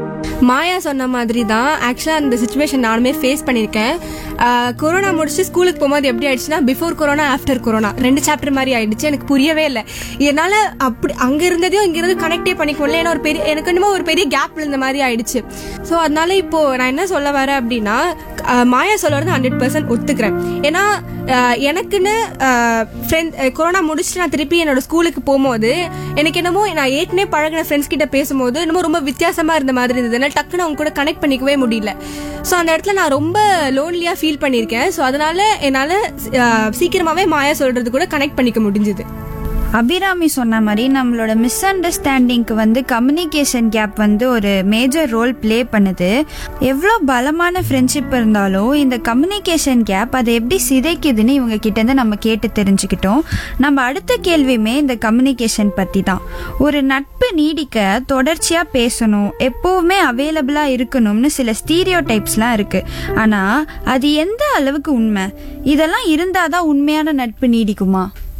மாயா சொன்ன மாதிரி தான் ஆக்சுவலாக அந்த சுச்சுவேஷன் நானுமே ஃபேஸ் பண்ணியிருக்கேன் ஆஹ் கொரோனா முடிச்சு ஸ்கூலுக்கு போகும்போது எப்படி ஆயிடுச்சுன்னா பிஃபோர் கொரோனா ஆஃப்டர் கொரோனா ரெண்டு சாப்டர் மாதிரி ஆயிடுச்சு எனக்கு புரியவே இல்லை என்னால் அப்படி அங்கே இருந்ததையும் இங்கே இருந்து கனெக்டே பண்ணிக்க முடியல ஏன்னா ஒரு பெரிய எனக்கு என்னமோ ஒரு பெரிய கேப் விழுந்த மாதிரி ஆயிடுச்சு ஸோ அதனால இப்போ நான் என்ன சொல்ல வரேன் அப்படின்னா ஆஹ் மாயா சொல்ல வந்து ஹண்ட்ரட் பர்சன்ட் ஒத்துக்கிறேன் ஏன்னா ஆஹ் எனக்குன்னு ஃப்ரெண்ட் கொரோனா முடிச்சுட்டு நான் திருப்பி என்னோட ஸ்கூலுக்கு போகும்போது எனக்கு என்னமோ நான் ஏற்கனவே பழகின ஃப்ரெண்ட்ஸ் கிட்ட பேசும்போது என்னமோ ரொம்ப வித்தியாசமா இருந்த மாதிரி இருந்தது என்னால் டக்குன்னு அவங்க கூட கனெக்ட் பண்ணிக்கவே முடியல ஸோ அந்த இடத்துல நான் ரொம்ப லோன்லியா ஃபீல் பண்ணியிருக்கேன் ஸோ அதனால என்னால் சீக்கிரமாவே மாயா சொல்றது கூட கனெக்ட் பண்ணிக்க முடிஞ்சுது அபிராமி சொன்ன மாதிரி நம்மளோட மிஸ் அண்டர்ஸ்டாண்டிங்க்கு வந்து கம்யூனிகேஷன் கேப் வந்து ஒரு மேஜர் ரோல் ப்ளே பண்ணுது எவ்வளோ பலமான ஃப்ரெண்ட்ஷிப் இருந்தாலும் இந்த கம்யூனிகேஷன் கேப் அதை எப்படி சிதைக்குதுன்னு இவங்க கிட்டேருந்து நம்ம கேட்டு தெரிஞ்சுக்கிட்டோம் நம்ம அடுத்த கேள்வியுமே இந்த கம்யூனிகேஷன் பற்றி தான் ஒரு நட்பு நீடிக்க தொடர்ச்சியாக பேசணும் எப்போவுமே அவைலபிளாக இருக்கணும்னு சில ஸ்டீரியோ டைப்ஸ்லாம் இருக்கு ஆனால் அது எந்த அளவுக்கு உண்மை இதெல்லாம் இருந்தால் தான் உண்மையான நட்பு நீடிக்குமா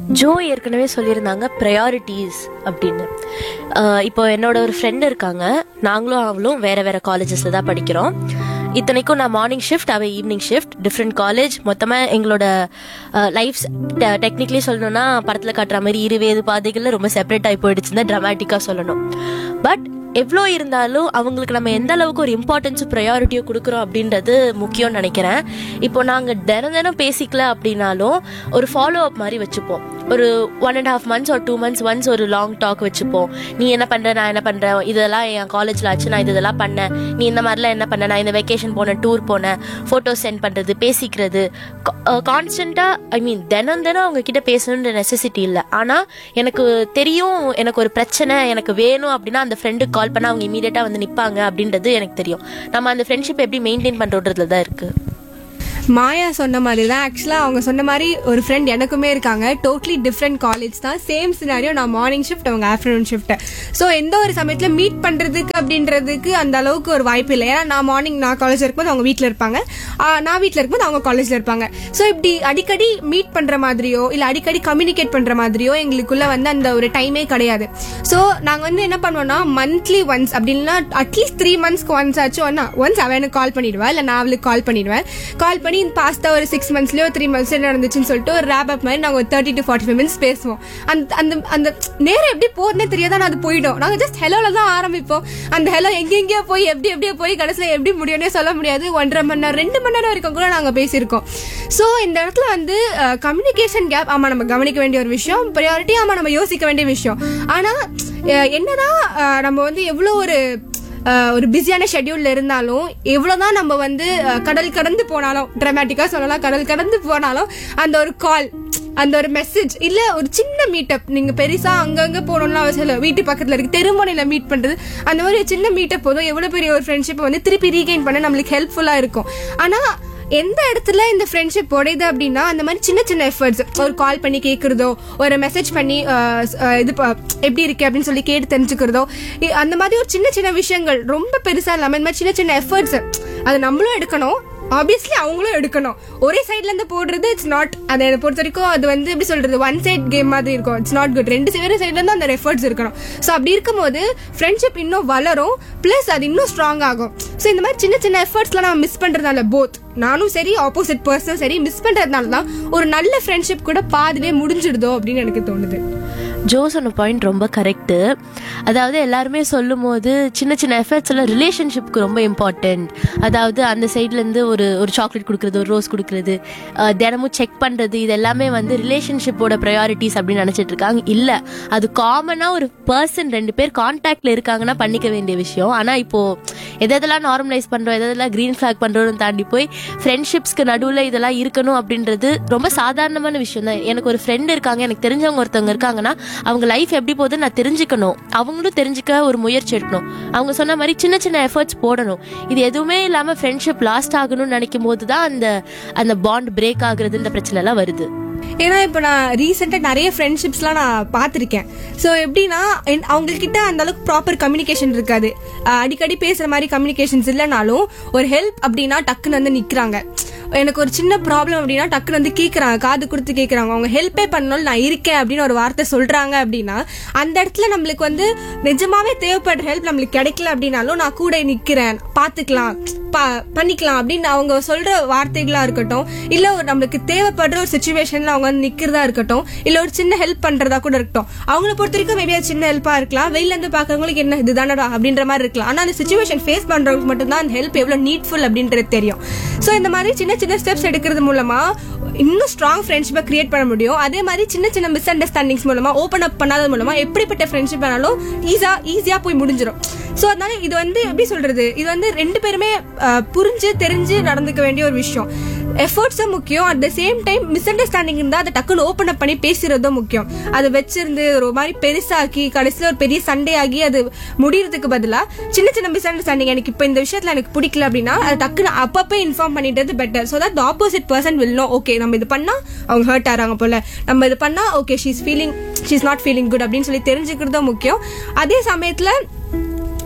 ஜோ ஏற்கனவே சொல்லியிருந்தாங்க ப்ரையாரிட்டிஸ் அப்படின்னு அஹ் இப்போ என்னோட ஒரு ஃப்ரெண்டு இருக்காங்க நாங்களும் அவளும் வேற வேற காலேஜஸ்ல தான் படிக்கிறோம் இத்தனைக்கும் நான் மார்னிங் ஷிஃப்ட் அவள் ஈவினிங் ஷிஃப்ட் டிஃப்ரெண்ட் காலேஜ் மொத்தமாக எங்களோட லைஃப் டெக்னிக்கலி சொல்லணும்னா படத்தில் காட்டுற மாதிரி இருவேது பாதைகளில் ரொம்ப செப்பரேட் ஆகி போயிடுச்சுன்னு ட்ராமாட்டிக்காக சொல்லணும் பட் எவ்வளோ இருந்தாலும் அவங்களுக்கு நம்ம எந்த அளவுக்கு ஒரு இம்பார்ட்டன்ஸும் ப்ரையாரிட்டியும் கொடுக்குறோம் அப்படின்றது முக்கியம்னு நினைக்கிறேன் இப்போ நாங்கள் தினம் தினம் பேசிக்கல அப்படின்னாலும் ஒரு ஃபாலோ அப் மாதிரி வச்சுப்போம் ஒரு ஒன் அண்ட் ஹாஃப் மந்த்ஸ் ஒரு டூ மந்த்ஸ் ஒன்ஸ் ஒரு லாங் டாக் வச்சுப்போம் நீ என்ன பண்ணுற நான் என்ன பண்ணுறேன் இதெல்லாம் என் காலேஜில் ஆச்சு நான் இது இதெல்லாம் பண்ணேன் நீ இந்த மாதிரிலாம் என்ன பண்ண நான் இந்த வெக்கேஷன் போனேன் டூர் போனேன் ஃபோட்டோஸ் சென்ட் பண்ணுறது பேசிக்கிறது கான்ஸ்டண்ட்டாக ஐ மீன் தினம் தினம் அவங்க கிட்ட பேசணுன்ற நெசசிட்டி இல்லை ஆனால் எனக்கு தெரியும் எனக்கு ஒரு பிரச்சனை எனக்கு வேணும் அப்படின்னா அந்த ஃப்ரெண்டுக்கு கால் பண்ணால் அவங்க இமீடியட்டாக வந்து நிற்பாங்க அப்படின்றது எனக்கு தெரியும் நம்ம அந்த ஃப்ரெண்ட்ஷிப் எப்படி மெயின்டைன் பண்ணுறதுல தான் இருக்குது மாயா சொன்ன மாதிரி தான் ஆக்சுவலாக அவங்க சொன்ன மாதிரி ஒரு ஃப்ரெண்ட் எனக்குமே இருக்காங்க டோட்லி டிஃப்ரெண்ட் காலேஜ் தான் சேம் சினாரியோ நான் மார்னிங் ஷிஃப்ட் அவங்க ஆஃப்டர்நூன் ஷிஃப்ட் ஸோ எந்த ஒரு சமயத்தில் மீட் பண்ணுறதுக்கு அப்படின்றதுக்கு அந்த அளவுக்கு ஒரு வாய்ப்பு இல்லை ஏன்னா நான் மார்னிங் நான் காலேஜ் இருக்கும்போது அவங்க வீட்டில் இருப்பாங்க ஆ, நான் வீட்டில் இருக்கும்போது அவங்க காலேஜில் இருப்பாங்க ஸோ இப்படி அடிக்கடி மீட் பண்ணுற மாதிரியோ இல்லை அடிக்கடி கம்யூனிகேட் பண்ணுற மாதிரியோ எங்களுக்குள்ள வந்து அந்த ஒரு டைமே கிடையாது ஸோ நாங்கள் வந்து என்ன பண்ணுவோம்னா மந்த்லி ஒன்ஸ் அப்படின்னா அட்லீஸ்ட் த்ரீ மந்த்ஸ்க்கு ஒன்ஸ் ஆச்சும் ஒன்னா ஒன்ஸ் அவன் எனக்கு கால் பண்ணிடுவா இல்லை நான் அவளுக்கு கால் பண்ணிடுவேன் கால் பண்ணி பாஸ்தா ஒரு சிக்ஸ் மந்த்ஸ்லயோ த்ரீ மந்த்ஸ்ல நடந்துச்சுன்னு சொல்லிட்டு ஒரு ரேப் அப் மாதிரி நாங்கள் ஒரு thirty to forty five minutes பேசுவோம் அந்த அந்த அந்த நேரம் எப்படி போகுதுன்னே தெரியாத நான் அது போயிடும் நாங்கள் ஜஸ்ட் ஹெலோல தான் ஆரம்பிப்போம் அந்த ஹெலோ எங்கெங்கேயோ போய் எப்படி எப்படியோ போய் கடைசியில் எப்படி முடியும்னே சொல்ல முடியாது ஒன்றரை மணி நேரம் ரெண்டு மணி நேரம் வரைக்கும் கூட நாங்கள் பேசியிருக்கோம் ஸோ இந்த இடத்துல வந்து கம்யூனிகேஷன் கேப் ஆமாம் நம்ம கவனிக்க வேண்டிய ஒரு விஷயம் ப்ரையாரிட்டி ஆமாம் நம்ம யோசிக்க வேண்டிய விஷயம் ஆனால் என்னதான் அஹ், நம்ம வந்து எவ்வளோ ஒரு அஹ், ஒரு பிஸியான ஷெட்யூல்ல இருந்தாலும் எவ்வளவுதான் நம்ம வந்து அஹ், கடல் கடந்து போனாலும் ட்ராமேட்டிக்கா சொல்லலாம் கடல் கடந்து போனாலும் அந்த ஒரு கால் அந்த ஒரு மெசேஜ் இல்ல ஒரு சின்ன மீட்டப் நீங்க பெருசா அங்கங்க போகணும்னு அவசியம் இல்லை வீட்டு பக்கத்துல இருக்கு தெருமுனையில மீட் பண்றது அந்த மாதிரி ஒரு சின்ன மீட்டப் போதும் எவ்வளவு பெரிய ஒரு ஃப்ரெண்ட்ஷிப் வந்து திருப்பி ரீகெயின் பண்ண நம்மளுக்கு ஹெல்ப்ஃபுல்லா இருக்கும் ஆனா எந்த இடத்துல இந்த ஃப்ரெண்ட்ஷிப் உடையுது அப்படின்னா அந்த மாதிரி சின்ன சின்ன எஃபர்ட்ஸ் ஒரு கால் பண்ணி கேட்குறதோ ஒரு மெசேஜ் பண்ணி அஹ், அஹ், இது ப- எப்படி இருக்கு அப்படின்னு சொல்லி கேட்டு தெரிஞ்சுக்கிறதோ இ- அந்த மாதிரி ஒரு சின்ன சின்ன விஷயங்கள் ரொம்ப பெருசா இல்லாம இந்த மாதிரி சின்ன சின்ன எஃபர்ட்ஸ் அது நம்மளும் எடுக்கணும் ஆப்வியஸ்லி அவங்களும் எடுக்கணும் ஒரே சைட்ல இருந்து போடுறது இட்ஸ் நாட் அதை என்னை பொறுத்த வரைக்கும் அது வந்து எப்படி சொல்றது ஒன் சைட் கேம் மாதிரி இருக்கும் இட்ஸ் நாட் குட் ரெண்டு வேறு சைட்ல இருந்து அந்த எஃபர்ட்ஸ் இருக்கணும் ஸோ அப்படி இருக்கும்போது ஃப்ரெண்ட்ஷிப் இன்னும் வளரும் ப்ளஸ் அது இன்னும் ஸ்ட்ராங் ஆகும் ஸோ இந்த மாதிரி சின்ன சின்ன எஃபர்ட்ஸ்லாம் நம்ம மிஸ் பண்றதுனால போத் நானும் சரி ஆப்போசிட் பர்சனும் சரி மிஸ் பண்றதுனால தான் ஒரு நல்ல ஃப்ரெண்ட்ஷிப் கூட பாதிலே முடிஞ்சிடுதோ அப்படின்னு எனக்கு தோணுது ஜோ சொன்ன பாயிண்ட் ரொம்ப கரெக்டு அதாவது எல்லாருமே சொல்லும் போது சின்ன சின்ன எஃபர்ட்ஸ் எல்லாம் ரிலேஷன்ஷிப்க்கு ரொம்ப இம்பார்ட்டண்ட் அதாவது அந்த சைட்லேருந்து ஒரு ஒரு சாக்லேட் கொடுக்குறது ஒரு ரோஸ் கொடுக்குறது அஹ், தினமும் செக் பண்ணுறது இது எல்லாமே வந்து ரிலேஷன்ஷிப்போட ப்ரையாரிட்டிஸ் அப்படின்னு நினச்சிட்டு இருக்காங்க இல்லை அது காமனாக ஒரு பர்சன் ரெண்டு பேர் கான்டாக்டில் இருக்காங்கன்னா பண்ணிக்க வேண்டிய விஷயம் ஆனால் இப்போது எது எதெல்லாம் நார்மலைஸ் பண்ணுறோம் எது எதெல்லாம் க்ரீன் ஃபிளாக் பண்ணுறோம்னு தாண்டி போய் ஃப்ரெண்ட்ஷிப்ஸ்க்கு நடுவில் இதெல்லாம் இருக்கணும் அப்படின்றது ரொம்ப சாதாரணமான விஷயம் தான் எனக்கு ஒரு ஃப்ரெண்ட் இருக்காங்க எனக்கு தெரிஞ்சவங்க ஒருத்தவங்க இருக்காங்கன்னா அவங்க லைஃப் எப்படி போகுதுன்னு நான் தெரிஞ்சுக்கணும் அவங்களும் தெரிஞ்சுக்க ஒரு முயற்சி எடுக்கணும் அவங்க சொன்ன மாதிரி சின்ன சின்ன எஃபர்ட்ஸ் போடணும் இது எதுவுமே இல்லாமல் ஃப்ரெண்ட்ஷிப் லாஸ்ட் ஆகணும்னு நினைக்கும் போது தான் அந்த அந்த பாண்ட் பிரேக் ஆகுறது இந்த பிரச்சனை எல்லாம் வருது ஏன்னா இப்போ நான் ரீசெண்டாக நிறைய ஃப்ரெண்ட்ஷிப்ஸ்லாம் நான் பார்த்துருக்கேன் ஸோ எப்படின்னா என்- அவங்கக்கிட்ட அந்த அளவுக்கு ப்ராப்பர் கம்யூனிகேஷன் இருக்காது அஹ் அடிக்கடி பேசுகிற மாதிரி கம்யூனிகேஷன்ஸ் இல்லைனாலும் ஒரு ஹெல்ப் அப்படின்னா டக்குன்னு வந்து நிற்கிறாங்க எனக்கு ஒரு சின்ன ப்ராப்ளம் அப்படின்னா டக்குன்னு வந்து கேட்குறாங்க காது கொடுத்து கேட்குறாங்க அவங்க ஹெல்ப்பே பண்ணணும் நான் இருக்கேன் அப்படின்னு ஒரு வார்த்தை சொல்கிறாங்க அப்படின்னா அந்த இடத்துல நம்மளுக்கு வந்து நிஜமாவே தேவைப்படுற ஹெல்ப் நம்மளுக்கு கிடைக்கல அப்படின்னாலும் நான் கூட நிற்கிறேன் பார்த்துக்கலாம் பா பண்ணிக்கலாம் அப்படின்னு அவங்க சொல்ற வார்த்தைகளா இருக்கட்டும் இல்ல ஒரு நம்மளுக்கு தேவைப்படுற ஒரு சுச்சுவேஷன்ல அவங்க வந்து நிக்கிறதா இருக்கட்டும் இல்ல ஒரு சின்ன ஹெல்ப் பண்றதா கூட இருக்கட்டும் அவங்கள பொறுத்த வரைக்கும் மேபி அது சின்ன ஹெல்ப்பா இருக்கலாம் வெளில இருந்து பாக்குறவங்களுக்கு என்ன இதுதானடா அப்படின்ற மாதிரி இருக்கலாம் ஆனா அந்த சுச்சுவேஷன் ஃபேஸ் பண்றவங்களுக்கு மட்டும்தான் அந்த ஹெல்ப் எவ்வளவு நீட்ஃபுல் அப்படின்றது தெரியும் சோ இந்த மாதிரி சின்ன சின்ன ஸ்டெப்ஸ் எடுக்கிறது மூலமா இன்னும் ஸ்ட்ராங் ஃப்ரெண்ட்ஷிப்பை கிரியேட் பண்ண முடியும் அதே மாதிரி சின்ன சின்ன மிஸ் அண்டர்ஸ்டாண்டிங்ஸ் மூலமா ஓப்பன் அப் பண்ணாதது மூலமா எப்படிப்பட்ட ஃப்ரெண்ட்ஷிப் ஆனாலும் ஈஸியா ஈஸியா போய் முடிஞ்சிடும் சோ அதனால இது வந்து எப்படி சொல்றது இது வந்து ரெண்டு பேருமே அஹ், புரிஞ்சு தெரிஞ்சு நடந்துக்க வேண்டிய ஒரு விஷயம் எஃபர்ட்ஸும் முக்கியம் at the same time misunderstanding இருந்தா அதை டக்குன்னு ஓப்பன் அப் பண்ணி பேசுறதும் முக்கியம் அதை வச்சிருந்து ஒரு மாதிரி பெருசாக்கி கடைசியில் ஒரு பெரிய சண்டே ஆகி அது முடியறதுக்கு பதிலா சின்ன சின்ன மிஸ் அண்டர்ஸ்டாண்டிங் எனக்கு இப்போ இந்த விஷயத்துல எனக்கு பிடிக்கல அப்படின்னா அது டக்குன்னு அப்பப்போ இன்ஃபார்ம் பண்ணிட்டது better so that opposite person will know okay நம்ம இது பண்ணா அவங்க ஹர்ட் ஆறாங்க போல நம்ம இது பண்ணா okay she's feeling she's not feeling good அப்படின்னு சொல்லி தெரிஞ்சுக்கிறதும் முக்கியம் அதே சமயத்துல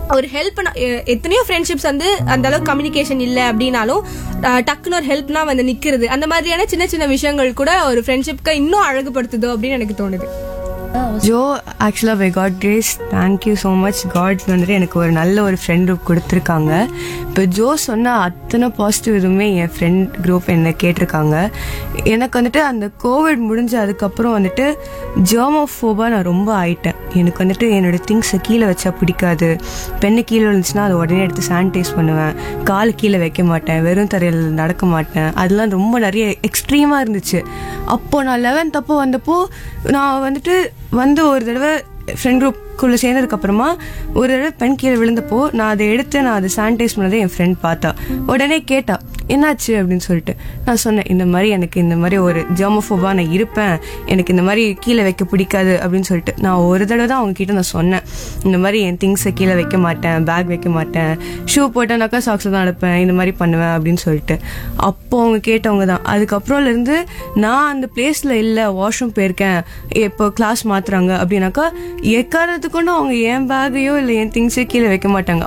ஒரு ஹெல்ப் எத்தனையோ ஃப்ரெண்ட்ஷிப்ஸ் வந்து அந்த அளவுக்கு கம்யூனிகேஷன் இல்லை அப்படின்னாலும் அஹ், டக்குன்னு ஒரு ஹெல்ப்னா வந்து நிக்கிறது அந்த மாதிரியான சின்ன சின்ன விஷயங்கள் கூட ஒரு ஃப்ரெண்ட்ஷிப்க்கு இன்னும் அழகுபடுத்துதோ அப்படின்னு எனக்கு தோணுது ஜோ ஆக்சுவலாக by God grace thank you so much God வந்துட்டு எனக்கு ஒரு நல்ல ஒரு ஃப்ரெண்ட் குரூப் கொடுத்துருக்காங்க இப்போ ஜோ சொன்ன அத்தனை பாசிட்டிவ் இதுவுமே என் ஃப்ரெண்ட் குரூப் என்னை கேட்டிருக்காங்க எனக்கு வந்துட்டு அந்த கோவிட் முடிஞ்ச அதுக்கப்புறம் வந்துட்டு ஜெர்மோஃபோபாக நான் ரொம்ப ஆயிட்டேன் எனக்கு வந்துட்டு என்னோட திங்ஸை கீழே வச்சா பிடிக்காது பெண்ணு கீழே விழுந்துச்சுன்னா அதை உடனே எடுத்து சானிடைஸ் பண்ணுவேன் கால் கீழே வைக்க மாட்டேன் வெறும் தரையில் நடக்க மாட்டேன் அதெல்லாம் ரொம்ப நிறைய எக்ஸ்ட்ரீமாக இருந்துச்சு அப்போ நான் லெவன்த் அப்போ வந்தப்போ நான் வந்துட்டு வந்து ஒரு தடவை ஃப்ரெண்ட் குரூப்புக்குள்ளே சேர்ந்ததுக்கு அப்புறமா ஒரு தடவை பெண் கீழே விழுந்தப்போ நான் அதை எடுத்து நான் அதை சானிடைஸ் பண்ணதை என் ஃப்ரெண்ட் பார்த்தா உடனே கேட்டா என்னாச்சு அப்படின்னு சொல்லிட்டு நான் சொன்னேன் இந்த மாதிரி எனக்கு இந்த மாதிரி ஒரு ஜெர்மோஃபோபா நான் இருப்பேன் எனக்கு இந்த மாதிரி கீழே வைக்க பிடிக்காது அப்படின்னு சொல்லிட்டு நான் ஒரு தடவை தான் அவங்க கிட்ட நான் சொன்னேன் இந்த மாதிரி என் திங்ஸை கீழே வைக்க மாட்டேன் பேக் வைக்க மாட்டேன் ஷூ போட்டேனாக்கா சாக்ஸ் தான் அனுப்பேன் இந்த மாதிரி பண்ணுவேன் அப்படின்னு சொல்லிட்டு அப்போ அவங்க கேட்டவங்க தான் அதுக்கப்புறம்ல இருந்து நான் அந்த பிளேஸ்ல இல்லை வாஷ்ரூம் போயிருக்கேன் இப்போ கிளாஸ் மாத்துறாங்க அப்படின்னாக்கா எக்காரணத்துக்கு கொண்டு அவங்க என் பேக்கையோ இல்லை என் திங்ஸையோ கீழே வைக்க மாட்டாங்க